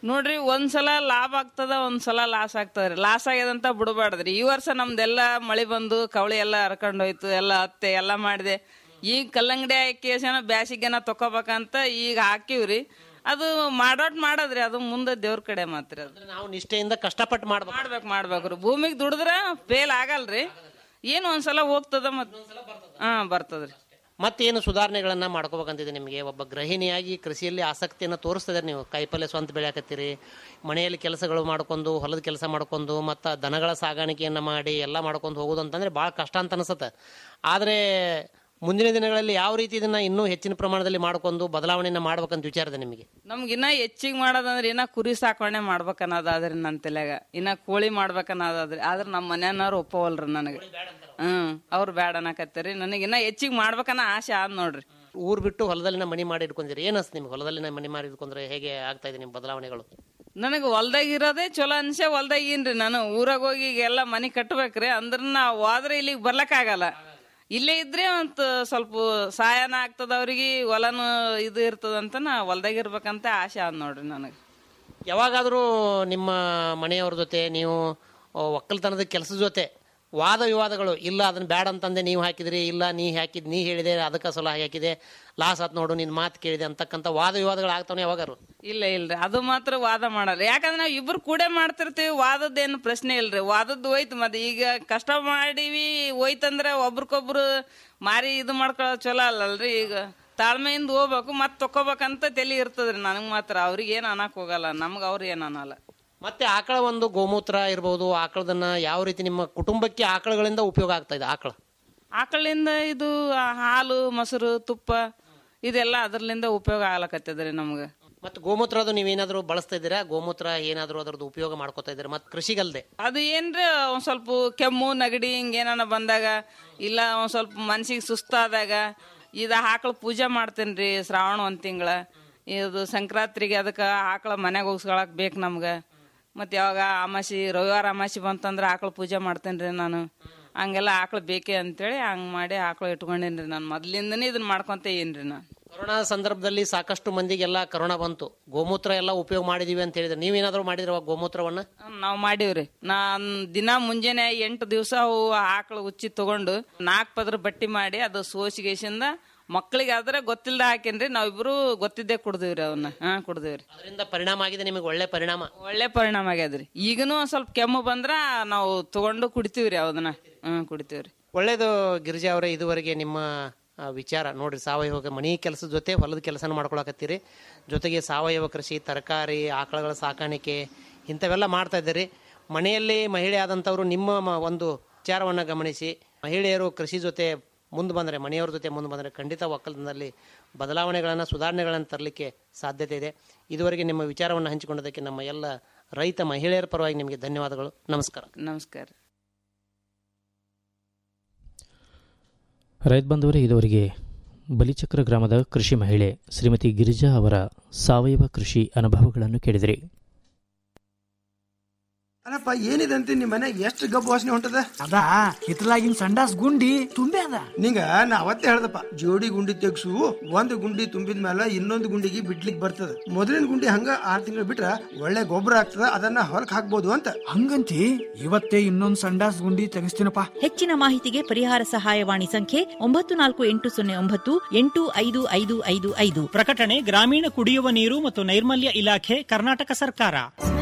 ನೋಡ್ರಿ ಒಂದ್ಸಲ ಲಾಭ ಆಗ್ತದ ಒಂದ್ಸಲ ಲಾಸ್ ಆಗ್ತದ್ರಿ ಲಾಸ್ ಆಗ್ಯದಂತ ಬಿಡಬಾರ್ದ್ರಿ ಈ ವರ್ಷ ನಮ್ದೆಲ್ಲ ಮಳಿ ಬಂದು ಕವಳಿ ಎಲ್ಲ ಹರ್ಕೊಂಡ್ ಹೋಯ್ತು ಎಲ್ಲ ಹತ್ತೆ ಎಲ್ಲ ಮಾಡಿದೆ ಈಗ ಕಲ್ಲಂಗಡಿ ಹಾಕಿ ಬ್ಯಾಸಿಗೆನ ತಕೋಬೇಕಂತ ಈಗ ಹಾಕಿವ್ರಿ ಅದು ಮಾಡೋಟ್ ಮಾಡೋದ್ರಿ ಅದು ಮುಂದೆ ದೇವ್ರ ಕಡೆ ಮಾತ್ರ ಅದು ನಾವು ನಿಷ್ಠೆಯಿಂದ ಕಷ್ಟಪಟ್ಟು ಮಾಡ್ಬೇಕು ಮಾಡ್ಬೇಕು ಮಾಡ್ಬೇಕ್ರಿ ಭೂಮಿಗೆ ದುಡಿದ್ರ ಫೇಲ್ ಆಗಲ್ರಿ ಏನು ಒಂದ್ಸಲ ಹೋಗ್ತದ ಮತ್ ಹಾ ಬರ್ತದ್ರಿ ಮತ್ತೇನು ಸುಧಾರಣೆಗಳನ್ನ ಮಾಡ್ಕೋಬೇಕಂತಿದೆ ನಿಮಗೆ ಒಬ್ಬ ಗೃಹಿಣಿಯಾಗಿ ಕೃಷಿಯಲ್ಲಿ ಆಸಕ್ತಿಯನ್ನು ತೋರಿಸ್ತಿದ್ದಾರೆ ನೀವು ಕಾಯಿಪಲ್ಯ ಸ್ವಂತ ಬೆಳೆಯಾಕತ್ತೀರಿ ಮನೆಯಲ್ಲಿ ಕೆಲಸಗಳು ಮಾಡ್ಕೊಂಡು ಹೊಲದ ಕೆಲಸ ಮಾಡ್ಕೊಂಡು ಮತ್ತು ದನಗಳ ಸಾಗಾಣಿಕೆಯನ್ನು ಮಾಡಿ ಎಲ್ಲ ಮಾಡ್ಕೊಂಡು ಹೋಗೋದು ಅಂತಂದ್ರೆ ಭಾಳ ಕಷ್ಟ ಅಂತ ಅನಿಸುತ್ತೆ ಆದರೆ ಮುಂದಿನ ದಿನಗಳಲ್ಲಿ ಯಾವ ರೀತಿ ಇದನ್ನ ಇನ್ನೂ ಹೆಚ್ಚಿನ ಪ್ರಮಾಣದಲ್ಲಿ ಮಾಡ್ಕೊಂಡು ಬದಲಾವಣೆಯನ್ನು ಮಾಡ್ಬೇಕಂತ ವಿಚಾರ ಇದೆ ನಿಮಗೆ ನಮ್ಗಿನ್ನ ಹೆಚ್ಚಿಗೆ ಮಾಡೋದಂದ್ರೆ ಇನ್ನ ಕುರಿ ಸಾಕಣೆ ಮಾಡ್ಬೇಕನ್ನೋದಾದ್ರಿ ನನ್ನ ತಲೆಗ ಇನ್ನ ಕೋಳಿ ಮಾಡ್ಬೇಕನ್ನೋದಾದ್ರಿ ಆದ್ರೆ ನಮ್ಮ ಮನೆಯವ್ರು ಒಪ್ಪವಲ್ರಿ ನನಗೆ ಹ್ಮ್ ಅವ್ರು ಬೇಡ ಅನ್ನಕತ್ತೀರಿ ನನಗೆ ಇನ್ನ ಹೆಚ್ಚಿಗೆ ಮಾಡ್ಬೇಕನ್ನ ಆಸೆ ಆದ್ ನೋಡ್ರಿ ಊರು ಬಿಟ್ಟು ಹೊಲದಲ್ಲಿನ ಮನಿ ಮಾಡಿ ಇಟ್ಕೊಂಡಿರಿ ಏನು ಅನ್ಸುತ್ತೆ ನಿಮ್ಗೆ ಹೊಲದಲ್ಲಿನ ಮನಿ ಮಾಡಿ ಇಟ್ಕೊಂಡ್ರೆ ಹೇಗೆ ಆಗ್ತಾ ಇದೆ ನಿಮ್ಮ ಬದಲಾವಣೆಗಳು ನನಗೆ ಹೊಲ್ದಾಗ ಇರೋದೇ ಚಲೋ ಅನ್ಸೆ ಹೊಲ್ದಾಗ ಏನ್ರಿ ನಾನು ಊರಾಗ ಹೋಗಿ ಈಗ ಎಲ್ಲ ಮನಿ ಕಟ್ಬೇಕ್ರಿ ಅಂದ್ರ ನಾ ಹೋದ್ರೆ ಇಲ್ಲಿಗೆ ಬರ್ಲಕ್ಕಾಗಲ್ಲ ಇಲ್ಲೇ ಇದ್ರೆ ಅಂತ ಸ್ವಲ್ಪ ಸಹಾಯನ ಆಗ್ತದ ಅವ್ರಿಗೆ ಹೊಲನು ಇದು ಇರ್ತದಂತ ನಾ ಹೊಲ್ದಾಗ ಇರ್ಬೇಕಂತ ಆಸೆ ಆದ್ ನೋಡ್ರಿ ನನಗೆ ಯಾವಾಗಾದರೂ ನಿಮ್ಮ ಮನೆಯವ್ರ ಜೊತೆ ನೀವು ಆ, ಒಕ್ಕಲ್ತನದ ಕೆಲಸದ ಜೊತೆ ವಾದ ವಿವಾದಗಳು ಇಲ್ಲ ಅದನ್ನ ಬೇಡ ಅಂತಂದೆ ನೀವು ಹಾಕಿದ್ರಿ ಇಲ್ಲ ನೀ ಹಾಕಿದ್ ನೀ ಹೇಳಿದೆ ಅದಕ್ಕೆ ಸಲ ಹಾಕಿದೆ ಲಾಸ್ ಆತ್ ನೋಡು ನಿನ್ನ ಮಾತು ಕೇಳಿದೆ ಅಂತಕ್ಕಂಥ ವಾದ ವಿವಾದಗಳು ಆಗ್ತಾವೆ ಯಾವಾಗಾರು ಇಲ್ಲ ಇಲ್ರಿ ಅದು ಮಾತ್ರ ವಾದ ಮಾಡಲ್ಲ ಯಾಕಂದ್ರೆ ನಾವು ಇಬ್ರು ಕೂಡೆ ಮಾಡ್ತಿರ್ತೀವಿ ವಾದದ್ದೇನು ಪ್ರಶ್ನೆ ಇಲ್ರಿ ವಾದದ್ದು ಹೋಯ್ತು ಮತ್ತೆ ಈಗ ಕಷ್ಟ ಮಾಡಿವಿ ಹೋಯ್ತಂದ್ರೆ ಒಬ್ರಿಗೊಬ್ರು ಮಾರಿ ಇದು ಮಾಡ್ಕೊಳ್ಳೋ ಚಲೋ ಅಲ್ಲಲ್ರಿ ಈಗ ತಾಳ್ಮೆಯಿಂದ ಹೋಗ್ಬೇಕು ಮತ್ತೆ ತಕೋಬೇಕಂತ ತಲೆ ಇರ್ತದ್ರಿ ನನಗ್ ಮಾತ್ರ ಅವ್ರಿಗೆ ಏನ್ ಅನ್ನಕ್ ಹೋಗಲ್ಲ ನಮ್ಗೆ ಅವ್ರು ಏನ್ ಅನ್ನಲ್ಲ ಮತ್ತೆ ಆಕಳ ಒಂದು ಗೋಮೂತ್ರ ಇರ್ಬೋದು ಆಕಳದನ್ನ ಯಾವ ರೀತಿ ನಿಮ್ಮ ಕುಟುಂಬಕ್ಕೆ ಆಕಳಗಳಿಂದ ಉಪಯೋಗ ಆಗ್ತಾ ಇದೆ ಆಕಳ ಆಕಳಿಂದ ಇದು ಆ, ಹಾಲು ಮೊಸರು ತುಪ್ಪ ಇದೆಲ್ಲ ಅದ್ರಲಿಂದ ಉಪಯೋಗ ಆಗ್ಲಕತ್ತದ್ರಿ ನಮ್ಗೆ ಮತ್ತು ಗೋಮೂತ್ರ ಅದು ನೀವೇನಾದರೂ ಬಳಸ್ತಾ ಇದ್ದೀರಾ ಗೋಮೂತ್ರ ಏನಾದರೂ ಅದರದ್ದು ಉಪಯೋಗ ಮಾಡ್ಕೋತಾ ಇದ್ದೀರಾ ಮತ್ತು ಕೃಷಿಗಲ್ದೆ ಅದು ಏನ್ರ ಒಂದ್ ಸ್ವಲ್ಪ ಕೆಮ್ಮು ನಗಡಿ ಹಿಂಗೇನ ಬಂದಾಗ ಇಲ್ಲ ಒಂದ್ ಸ್ವಲ್ಪ ಮನ್ಸಿಗೆ ಸುಸ್ತಾದಾಗ ಇದ ಆಕಳ ಪೂಜೆ ಮಾಡ್ತೇನ್ರಿ ಶ್ರಾವಣ ಒಂದ್ ತಿಂಗಳ ಇದು ಸಂಕ್ರಾಂತಿಗೆ ಅದಕ್ಕೆ ಆಕಳ ಮನೆಗೆ ಹೋಗ್ಸ್ಕೊಳಕ್ ಬೇಕು ನಮ್ಗೆ ಮತ್ತೆ ಯಾವಾಗ ಅಮಾಸಿ ರವಿವಾರ ಅಮಾಸಿ ಬಂತಂದ್ರೆ ಆಕಳ ಪೂಜೆ ಮಾಡ್ತೇನ್ರಿ ನಾನು ಹಂಗೆಲ್ಲ ಆಕಳ ಬೇಕೇ ಅಂತೇಳಿ ಹಂಗ್ ಮಾಡಿ ಆಕಳ ಇಟ್ಕೊಂಡೇನ್ರಿ ನಾನು ಮೊದ್ಲಿಂದನೇ ಇದನ್ನ ಮಾಡ್ಕೊಂತ ಏನ್ರಿ ನಾನು ಕೊರೋನಾ ಸಂದರ್ಭದಲ್ಲಿ ಸಾಕಷ್ಟು ಮಂದಿಗೆಲ್ಲ ಕರೋನಾ ಬಂತು ಗೋಮೂತ್ರ ಎಲ್ಲ ಉಪಯೋಗ ಮಾಡಿದೀವಿ ಅಂತ ಹೇಳಿದ್ರೆ ನೀವೇನಾದರೂ ಮಾಡಿದ್ರ ಗೋಮೂತ್ರವನ್ನ ನಾವ್ ಮಾಡೀವ್ರಿ ನಾನ್ ದಿನ ಮುಂಜಾನೆ ಎಂಟು ದಿವಸ ಅವು ಆಕಳ ಉಚ್ಚಿ ತಗೊಂಡು ನಾಲ್ಕು ಪದ್ರ ಬಟ್ಟಿ ಮಾಡಿ ಅದು ಸೋಸಿಗೆಸಿಂದ ಮಕ್ಕಳಿಗೆ ಆದ್ರೆ ಗೊತ್ತಿಲ್ದ ಹಾಕೇನ್ರಿ ನಾವಿಬ್ರು ಗೊತ್ತಿದ್ದೇ ಕುಡ್ದಿವ್ರಿ ಅವನ್ನ ಹಾ ಕುಡ್ದಿವ್ರಿ ಅದರಿಂದ ಪರಿಣಾಮ ಆಗಿದೆ ನಿಮಗೆ ಒಳ್ಳೆ ಪರಿಣಾಮ ಒಳ್ಳೆ ಪರಿಣಾಮ ಆಗ್ಯದ್ರಿ ಈಗನು ಒಂದ್ ಸ್ವಲ್ಪ ಕೆಮ್ಮು ಬಂದ್ರ ನಾವು ತಗೊಂಡು ಕುಡಿತೀವ್ರಿ ಅವದನ್ನ ಹ್ಮ್ ಕುಡಿತೀವ್ರಿ ಒಳ್ಳೇದು ಗಿರಿಜಾ ಅವರೇ ಇದುವರೆಗೆ ನಿಮ್ಮ ಆ, ವಿಚಾರ ನೋಡ್ರಿ ಸಾವಯವ ಮನೆ ಕೆಲಸದ ಜೊತೆ ಹೊಲದ ಕೆಲಸನ ಮಾಡ್ಕೊಳಕತ್ತೀರಿ ಜೊತೆಗೆ ಸಾವಯವ ಕೃಷಿ ತರಕಾರಿ ಆಕಳಗಳ ಸಾಕಾಣಿಕೆ ಇಂಥವೆಲ್ಲ ಮಾಡ್ತಾ ಇದ್ದೀರಿ ಮನೆಯಲ್ಲಿ ಮಹಿಳೆ ಆದಂಥವ್ರು ನಿಮ್ಮ ಮ- ಒಂದು ವಿಚಾರವನ್ನು ಗಮನಿಸಿ ಮಹಿಳೆಯರು ಕೃಷಿ ಜೊತೆ ಮುಂದೆ ಬಂದರೆ ಮನೆಯವ್ರ ಜೊತೆ ಮುಂದೆ ಬಂದರೆ ಖಂಡಿತ ಒಕ್ಕಲಿನಲ್ಲಿ ಬದಲಾವಣೆಗಳನ್ನು ಸುಧಾರಣೆಗಳನ್ನು ತರಲಿಕ್ಕೆ ಸಾಧ್ಯತೆ ಇದೆ ಇದುವರೆಗೆ ನಿಮ್ಮ ವಿಚಾರವನ್ನು ಹಂಚಿಕೊಂಡದಕ್ಕೆ ನಮ್ಮ ಎಲ್ಲ ರೈತ ಮಹಿಳೆಯರ ಪರವಾಗಿ ನಿಮಗೆ ಧನ್ಯವಾದಗಳು ನಮಸ್ಕಾರ ನಮಸ್ಕಾರ ರೈತ ಬಂಧುವರೇ ಇದುವರೆಗೆ ಬಲಿಚಕ್ರ ಗ್ರಾಮದ ಕೃಷಿ ಮಹಿಳೆ ಶ್ರೀಮತಿ ಗಿರಿಜಾ ಅವರ ಸಾವಯವ ಕೃಷಿ ಅನುಭವಗಳನ್ನು ಕೇಳಿದಿರಿ ಅಲ್ಲಪ್ಪ ಏನಿದೆ ಅಂತ ನಿಮ್ಮ ಮನೆಗೆ ಎಷ್ಟು ಗಬ್ಬು ವಾಸನೆ ಹೊಂಟದ ಅದ ಹಿತ್ತಲಾಗಿನ ಸಂಡಾಸ್ ಗುಂಡಿ ತುಂಬೆ ಅದ ನಿಂಗ ನಾ ಅವತ್ತೇ ಹೇಳ್ದಪ್ಪ ಜೋಡಿ ಗುಂಡಿ ತೆಗ್ಸು ಒಂದು ಗುಂಡಿ ತುಂಬಿದ ಮೇಲೆ ಇನ್ನೊಂದು ಗುಂಡಿಗೆ ಬಿಡ್ಲಿಕ್ ಬರ್ತದ ಮೊದಲಿನ ಗುಂಡಿ ಹಂಗ ಆರ್ ತಿಂಗಳು ಬಿಟ್ರ ಒಳ್ಳೆ ಗೊಬ್ಬರ ಆಗ್ತದ ಅದನ್ನ ಹೊಲಕ್ ಹಾಕ್ಬೋದು ಅಂತ ಹಂಗಂತಿ ಇವತ್ತೇ ಇನ್ನೊಂದ್ ಸಂಡಾಸ್ ಗುಂಡಿ ತೆಗಿಸ್ತೀನಪ್ಪ ಹೆಚ್ಚಿನ ಮಾಹಿತಿಗೆ ಪರಿಹಾರ ಸಹಾಯವಾಣಿ ಸಂಖ್ಯೆ ಒಂಬತ್ತು ನಾಲ್ಕು ಎಂಟು ಸೊನ್ನೆ ಒಂಬತ್ತು ಎಂಟು ಐದು ಐದು ಐದು ಐದು ಪ್ರಕಟಣೆ ಗ್ರಾಮೀಣ ಕುಡಿಯುವ ನೀರು ಮತ್ತು ನೈರ್ಮಲ್ಯ ಇಲಾಖೆ ಕರ್ನಾಟಕ ಸರ್ಕಾರ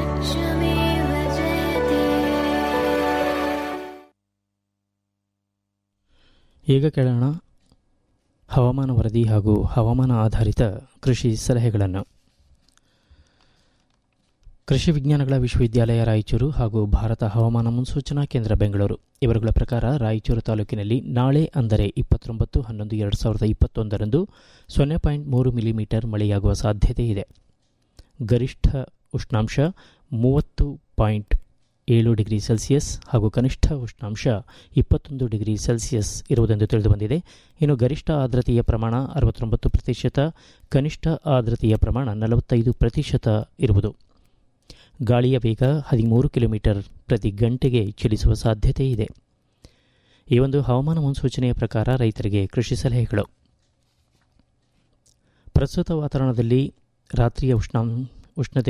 ಈಗ ಕೇಳೋಣ ಹವಾಮಾನ ವರದಿ ಹಾಗೂ ಹವಾಮಾನ ಆಧಾರಿತ ಕೃಷಿ ಸಲಹೆಗಳನ್ನು ಕೃಷಿ ವಿಜ್ಞಾನಗಳ ವಿಶ್ವವಿದ್ಯಾಲಯ ರಾಯಚೂರು ಹಾಗೂ ಭಾರತ ಹವಾಮಾನ ಮುನ್ಸೂಚನಾ ಕೇಂದ್ರ ಬೆಂಗಳೂರು ಇವರುಗಳ ಪ್ರಕಾರ ರಾಯಚೂರು ತಾಲೂಕಿನಲ್ಲಿ ನಾಳೆ ಅಂದರೆ ಇಪ್ಪತ್ತೊಂಬತ್ತು ಹನ್ನೊಂದು ಎರಡು ಸಾವಿರದ ಇಪ್ಪತ್ತೊಂದರಂದು ಸೊನ್ನೆ ಪಾಯಿಂಟ್ ಮೂರು ಮಿಲಿಮೀಟರ್ ಮಳೆಯಾಗುವ ಸಾಧ್ಯತೆ ಇದೆ ಗರಿಷ್ಠ ಉಷ್ಣಾಂಶ ಮೂವತ್ತು ಪಾಯಿಂಟ್ ಏಳು ಡಿಗ್ರಿ ಸೆಲ್ಸಿಯಸ್ ಹಾಗೂ ಕನಿಷ್ಠ ಉಷ್ಣಾಂಶ ಇಪ್ಪತ್ತೊಂದು ಡಿಗ್ರಿ ಸೆಲ್ಸಿಯಸ್ ಇರುವುದೆಂದು ತಿಳಿದುಬಂದಿದೆ ಇನ್ನು ಗರಿಷ್ಠ ಆರ್ದ್ರತೆಯ ಪ್ರಮಾಣ ಅರವತ್ತೊಂಬತ್ತು ಪ್ರತಿಶತ ಕನಿಷ್ಠ ಆರ್ದ್ರತೆಯ ಪ್ರಮಾಣ ನಲವತ್ತೈದು ಪ್ರತಿಶತ ಇರುವುದು ಗಾಳಿಯ ವೇಗ ಹದಿಮೂರು ಕಿಲೋಮೀಟರ್ ಪ್ರತಿ ಗಂಟೆಗೆ ಚಲಿಸುವ ಸಾಧ್ಯತೆ ಇದೆ ಈ ಒಂದು ಹವಾಮಾನ ಮುನ್ಸೂಚನೆಯ ಪ್ರಕಾರ ರೈತರಿಗೆ ಕೃಷಿ ಸಲಹೆಗಳು ಪ್ರಸ್ತುತ ವಾತಾವರಣದಲ್ಲಿ ರಾತ್ರಿಯ ಉಷ್ಣಾಂ ಉಷ್ಣತೆಯು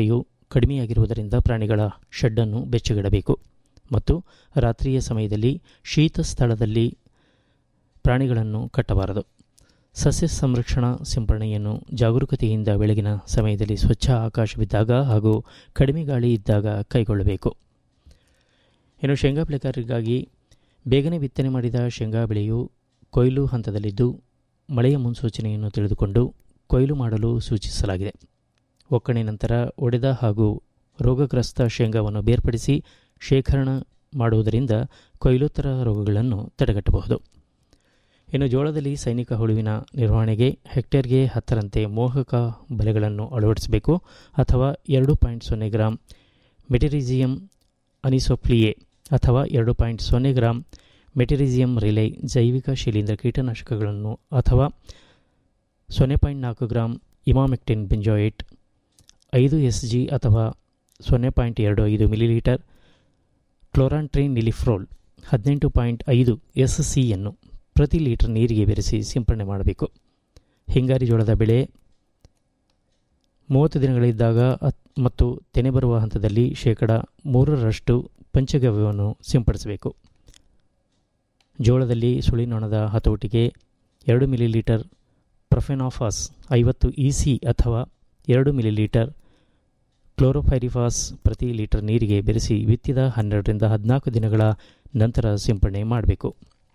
ಕಡಿಮೆಯಾಗಿರುವುದರಿಂದ ಪ್ರಾಣಿಗಳ ಶೆಡ್ಡನ್ನು ಬೆಚ್ಚಗಿಡಬೇಕು ಮತ್ತು ರಾತ್ರಿಯ ಸಮಯದಲ್ಲಿ ಶೀತ ಸ್ಥಳದಲ್ಲಿ ಪ್ರಾಣಿಗಳನ್ನು ಕಟ್ಟಬಾರದು ಸಸ್ಯ ಸಂರಕ್ಷಣಾ ಸಿಂಪರಣೆಯನ್ನು ಜಾಗರೂಕತೆಯಿಂದ ಬೆಳಗಿನ ಸಮಯದಲ್ಲಿ ಸ್ವಚ್ಛ ಆಕಾಶವಿದ್ದಾಗ ಹಾಗೂ ಕಡಿಮೆ ಗಾಳಿ ಇದ್ದಾಗ ಕೈಗೊಳ್ಳಬೇಕು ಇನ್ನು ಶೇಂಗಾ ಬೆಳೆಗಾರರಿಗಾಗಿ ಬೇಗನೆ ಬಿತ್ತನೆ ಮಾಡಿದ ಶೇಂಗಾ ಬೆಳೆಯು ಕೊಯ್ಲು ಹಂತದಲ್ಲಿದ್ದು ಮಳೆಯ ಮುನ್ಸೂಚನೆಯನ್ನು ತಿಳಿದುಕೊಂಡು ಕೊಯ್ಲು ಮಾಡಲು ಸೂಚಿಸಲಾಗಿದೆ ಒಕ್ಕಣೆ ನಂತರ ಒಡೆದ ಹಾಗೂ ರೋಗಗ್ರಸ್ತ ಶೇಂಗಾವನ್ನು ಬೇರ್ಪಡಿಸಿ ಶೇಖರಣೆ ಮಾಡುವುದರಿಂದ ಕೊಯ್ಲೋತ್ತರ ರೋಗಗಳನ್ನು ತಡೆಗಟ್ಟಬಹುದು ಇನ್ನು ಜೋಳದಲ್ಲಿ ಸೈನಿಕ ಹುಳುವಿನ ನಿರ್ವಹಣೆಗೆ ಹೆಕ್ಟೇರ್ಗೆ ಹತ್ತರಂತೆ ಮೋಹಕ ಬಲೆಗಳನ್ನು ಅಳವಡಿಸಬೇಕು ಅಥವಾ ಎರಡು ಪಾಯಿಂಟ್ ಸೊನ್ನೆ ಗ್ರಾಂ ಮೆಟೆರಿಜಿಯಂ ಅನಿಸೋಪ್ಲಿಯೆ ಅಥವಾ ಎರಡು ಪಾಯಿಂಟ್ ಸೊನ್ನೆ ಗ್ರಾಂ ಮೆಟೆರಿಜಿಯಂ ರಿಲೈ ಜೈವಿಕ ಶಿಲೀಂಧ್ರ ಕೀಟನಾಶಕಗಳನ್ನು ಅಥವಾ ಸೊನ್ನೆ ಪಾಯಿಂಟ್ ನಾಲ್ಕು ಗ್ರಾಂ ಇಮಾಮೆಕ್ಟಿನ್ ಬೆಂಜೋಯೇಟ್ ಐದು ಎಸ್ ಜಿ ಅಥವಾ ಸೊನ್ನೆ ಪಾಯಿಂಟ್ ಎರಡು ಐದು ಮಿಲಿಲೀಟರ್ ಕ್ಲೋರಾಂಟ್ರಿನ್ ನಿಲಿಫ್ರೋಲ್ ಹದಿನೆಂಟು ಪಾಯಿಂಟ್ ಐದು ಎಸ್ ಸಿಯನ್ನು ಪ್ರತಿ ಲೀಟರ್ ನೀರಿಗೆ ಬೆರೆಸಿ ಸಿಂಪಡಣೆ ಮಾಡಬೇಕು ಹಿಂಗಾರಿ ಜೋಳದ ಬೆಳೆ ಮೂವತ್ತು ದಿನಗಳಿದ್ದಾಗ ಅತ್- ಮತ್ತು ತೆನೆ ಬರುವ ಹಂತದಲ್ಲಿ ಶೇಕಡ ಮೂರರಷ್ಟು ಪಂಚಗವ್ಯವನ್ನು ಸಿಂಪಡಿಸಬೇಕು ಜೋಳದಲ್ಲಿ ಸುಳಿನೊಣದ ಹತೋಟಿಗೆ ಎರಡು ಮಿಲಿಲೀಟರ್ ಪ್ರೊಫೆನಾಫಾಸ್ ಐವತ್ತು ಇ ಸಿ ಅಥವಾ ಎರಡು ಮಿಲಿಲೀಟರ್ ಕ್ಲೋರೋಫೈರಿಫಾಸ್ ಪ್ರತಿ ಲೀಟರ್ ನೀರಿಗೆ ಬೆರೆಸಿ ಬಿತ್ತಿದ ಹನ್ನೆರಡರಿಂದ ಹದಿನಾಲ್ಕು ದಿನಗಳ ನಂತರ ಸಿಂಪಡಣೆ ಮಾಡಬೇಕು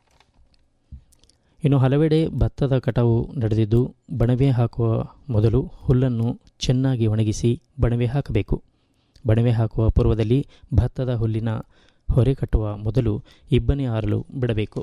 ಇನ್ನು ಹಲವೆಡೆ ಭತ್ತದ ಕಟಾವು ನಡೆದಿದ್ದು ಬಣವೆ ಹಾಕುವ ಮೊದಲು ಹುಲ್ಲನ್ನು ಚೆನ್ನಾಗಿ ಒಣಗಿಸಿ ಬಣವೆ ಹಾಕಬೇಕು ಬಣವೆ ಹಾಕುವ ಪೂರ್ವದಲ್ಲಿ ಭತ್ತದ ಹುಲ್ಲಿನ ಹೊರೆ ಕಟ್ಟುವ ಮೊದಲು ಇಬ್ಬನಿ ಆರಲು ಬಿಡಬೇಕು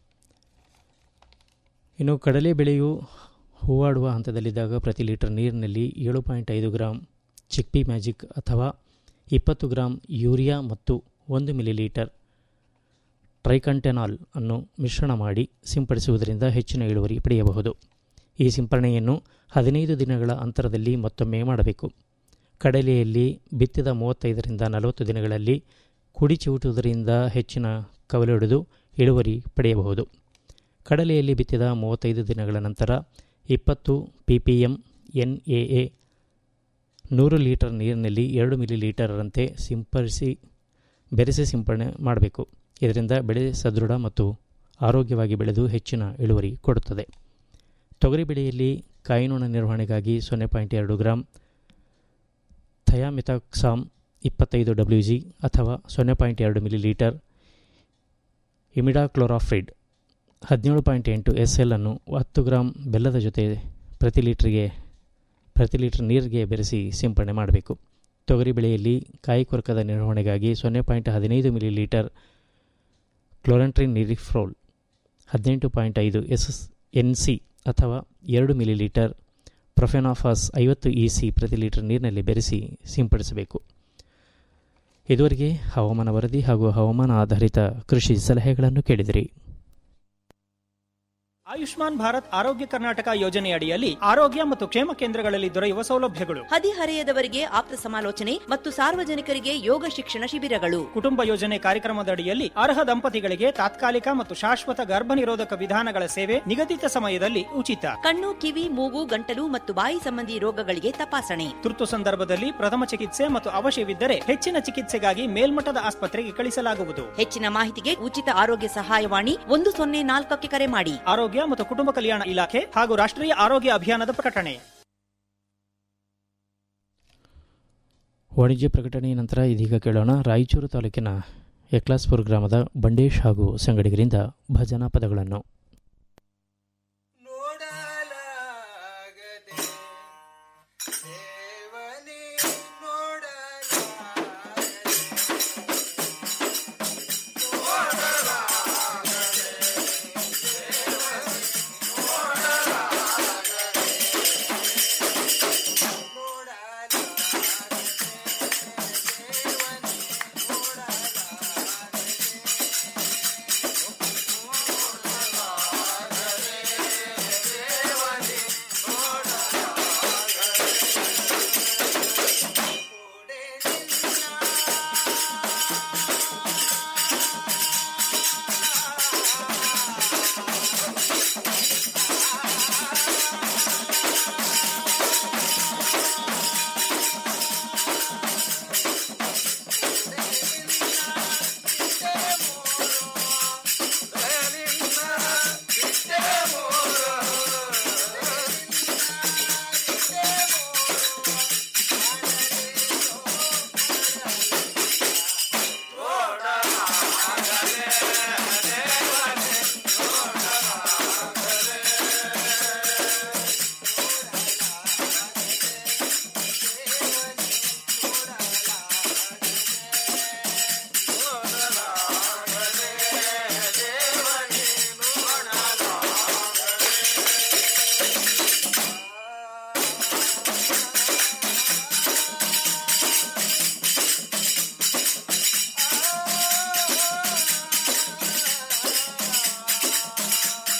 ಇನ್ನು ಕಡಲೆ ಬೆಳೆಯು ಹೂವಾಡುವ ಹಂತದಲ್ಲಿದ್ದಾಗ ಪ್ರತಿ ಲೀಟರ್ ನೀರಿನಲ್ಲಿ ಏಳು ಪಾಯಿಂಟ್ ಐದು ಗ್ರಾಂ ಚಿಕ್ಪಿ ಮ್ಯಾಜಿಕ್ ಅಥವಾ ಇಪ್ಪತ್ತು ಗ್ರಾಂ ಯೂರಿಯಾ ಮತ್ತು ಒಂದು ಮಿಲಿಲೀಟರ್ ಟ್ರೈಕಂಟೆನಾಲ್ ಅನ್ನು ಮಿಶ್ರಣ ಮಾಡಿ ಸಿಂಪಡಿಸುವುದರಿಂದ ಹೆಚ್ಚಿನ ಇಳುವರಿ ಪಡೆಯಬಹುದು ಈ ಸಿಂಪರಣೆಯನ್ನು ಹದಿನೈದು ದಿನಗಳ ಅಂತರದಲ್ಲಿ ಮತ್ತೊಮ್ಮೆ ಮಾಡಬೇಕು ಕಡಲೆಯಲ್ಲಿ ಬಿತ್ತಿದ ಮೂವತ್ತೈದರಿಂದ ನಲವತ್ತು ದಿನಗಳಲ್ಲಿ ಕುಡಿ ಚಿವುಟುವುದರಿಂದ ಹೆಚ್ಚಿನ ಕವಲೊಡೆದು ಇಳುವರಿ ಪಡೆಯಬಹುದು ಕಡಲೆಯಲ್ಲಿ ಬಿತ್ತಿದ ಮೂವತ್ತೈದು ದಿನಗಳ ನಂತರ ಇಪ್ಪತ್ತು P P M N A A ನೂರು ಲೀಟರ್ ನೀರಿನಲ್ಲಿ ಎರಡು ಮಿಲಿ ಲೀಟರಂತೆ ಸಿಂಪಡಿಸಿ ಬೆರೆಸಿ ಸಿಂಪಡಣೆ ಮಾಡಬೇಕು ಇದರಿಂದ ಬೆಳೆ ಸದೃಢ ಮತ್ತು ಆರೋಗ್ಯವಾಗಿ ಬೆಳೆದು ಹೆಚ್ಚಿನ ಇಳುವರಿ ಕೊಡುತ್ತದೆ ತೊಗರಿ ಬೆಳೆಯಲ್ಲಿ ಕಾಯಿನೊಣ ನಿರ್ವಹಣೆಗಾಗಿ ಸೊನ್ನೆ ಪಾಯಿಂಟ್ ಎರಡು ಗ್ರಾಂ ಥಯಾಮಿಥಾಕ್ಸಾಮ್ ಇಪ್ಪತ್ತೈದು ಡಬ್ಲ್ಯೂ ಜಿ ಅಥವಾ ಸೊನ್ನೆ ಪಾಯಿಂಟ್ ಎರಡು ಮಿಲಿ ಲೀಟರ್ ಇಮಿಡಾಕ್ಲೋರಾಫ್ರಿಡ್ ಹದಿನೇಳು ಪಾಯಿಂಟ್ ಎಂಟು ಎಸ್ ಎಲ್ ಅನ್ನು ಹತ್ತು ಗ್ರಾಂ ಬೆಲ್ಲದ ಜೊತೆ ಪ್ರತಿ ಲೀಟ್ರಿಗೆ ಪ್ರತಿ ಲೀಟರ್ ನೀರಿಗೆ ಬೆರೆಸಿ ಸಿಂಪಡಣೆ ಮಾಡಬೇಕು ತೊಗರಿ ಬೆಳೆಯಲ್ಲಿ ಕಾಯಿ ಕೊರಕದ ನಿರ್ವಹಣೆಗಾಗಿ ಸೊನ್ನೆ ಪಾಯಿಂಟ್ ಹದಿನೈದು ಮಿಲಿ ಲೀಟರ್ ಕ್ಲೋರಂಟ್ರಿನ್ ನಿರಿಫ್ರೋಲ್ ಹದಿನೆಂಟು ಪಾಯಿಂಟ್ ಐದು ಎಸ್ ಎನ್ ಸಿ ಅಥವಾ ಎರಡು ಮಿಲಿ ಲೀಟರ್ ಪ್ರೊಫೆನಾಫಾಸ್ ಐವತ್ತು ಇ ಸಿ ಪ್ರತಿ ಲೀಟರ್ ನೀರಿನಲ್ಲಿ ಬೆರೆಸಿ ಸಿಂಪಡಿಸಬೇಕು ಇದುವರೆಗೆ ಹವಾಮಾನ ವರದಿ ಹಾಗೂ ಹವಾಮಾನ ಆಧಾರಿತ ಕೃಷಿ ಸಲಹೆಗಳನ್ನು ಕೇಳಿದಿರಿ ಆಯುಷ್ಮಾನ್ ಭಾರತ್ ಆರೋಗ್ಯ ಕರ್ನಾಟಕ ಯೋಜನೆಯಡಿಯಲ್ಲಿ ಆರೋಗ್ಯ ಮತ್ತು ಕ್ಷೇಮ ಕೇಂದ್ರಗಳಲ್ಲಿ ದೊರೆಯುವ ಸೌಲಭ್ಯಗಳು ಹದಿಹರೆಯದವರಿಗೆ ಆಪ್ತ ಸಮಾಲೋಚನೆ ಮತ್ತು ಸಾರ್ವಜನಿಕರಿಗೆ ಯೋಗ ಶಿಕ್ಷಣ ಶಿಬಿರಗಳು ಕುಟುಂಬ ಯೋಜನೆ ಕಾರ್ಯಕ್ರಮದಡಿಯಲ್ಲಿ ಅರ್ಹ ದಂಪತಿಗಳಿಗೆ ತಾತ್ಕಾಲಿಕ ಮತ್ತು ಶಾಶ್ವತ ಗರ್ಭ ನಿರೋಧಕ ವಿಧಾನಗಳ ಸೇವೆ ನಿಗದಿತ ಸಮಯದಲ್ಲಿ ಉಚಿತ ಕಣ್ಣು ಕಿವಿ ಮೂಗು ಗಂಟಲು ಮತ್ತು ಬಾಯಿ ಸಂಬಂಧಿ ರೋಗಗಳಿಗೆ ತಪಾಸಣೆ ತುರ್ತು ಸಂದರ್ಭದಲ್ಲಿ ಪ್ರಥಮ ಚಿಕಿತ್ಸೆ ಮತ್ತು ಅವಶ್ಯವಿದ್ದರೆ ಹೆಚ್ಚಿನ ಚಿಕಿತ್ಸೆಗಾಗಿ ಮೇಲ್ಮಟ್ಟದ ಆಸ್ಪತ್ರೆಗೆ ಕಳಿಸಲಾಗುವುದು ಹೆಚ್ಚಿನ ಮಾಹಿತಿಗೆ ಉಚಿತ ಆರೋಗ್ಯ ಸಹಾಯವಾಣಿ ಒಂದು ಸೊನ್ನೆ ನಾಲ್ಕಕ್ಕೆ ಕರೆ ಮಾಡಿ ಆರೋಗ್ಯ ಮತ್ತು ಕುಟುಂಬ ಕಲ್ಯಾಣ ಇಲಾಖೆ ಹಾಗೂ ರಾಷ್ಟ್ರೀಯ ಆರೋಗ್ಯ ಅಭಿಯಾನದ ಪ್ರಕಟಣೆ ವಾಣಿಜ್ಯ ಪ್ರಕಟಣೆಯ ನಂತರ ಇದೀಗ ಕೇಳೋಣ ರಾಯಚೂರು ತಾಲೂಕಿನ ಯಕ್ಲಾಸ್ಪುರ ಗ್ರಾಮದ ಬಂಡೇಶ್ ಹಾಗೂ ಸಂಗಡಿಗರಿಂದ ಭಜನಾ ಪದಗಳನ್ನು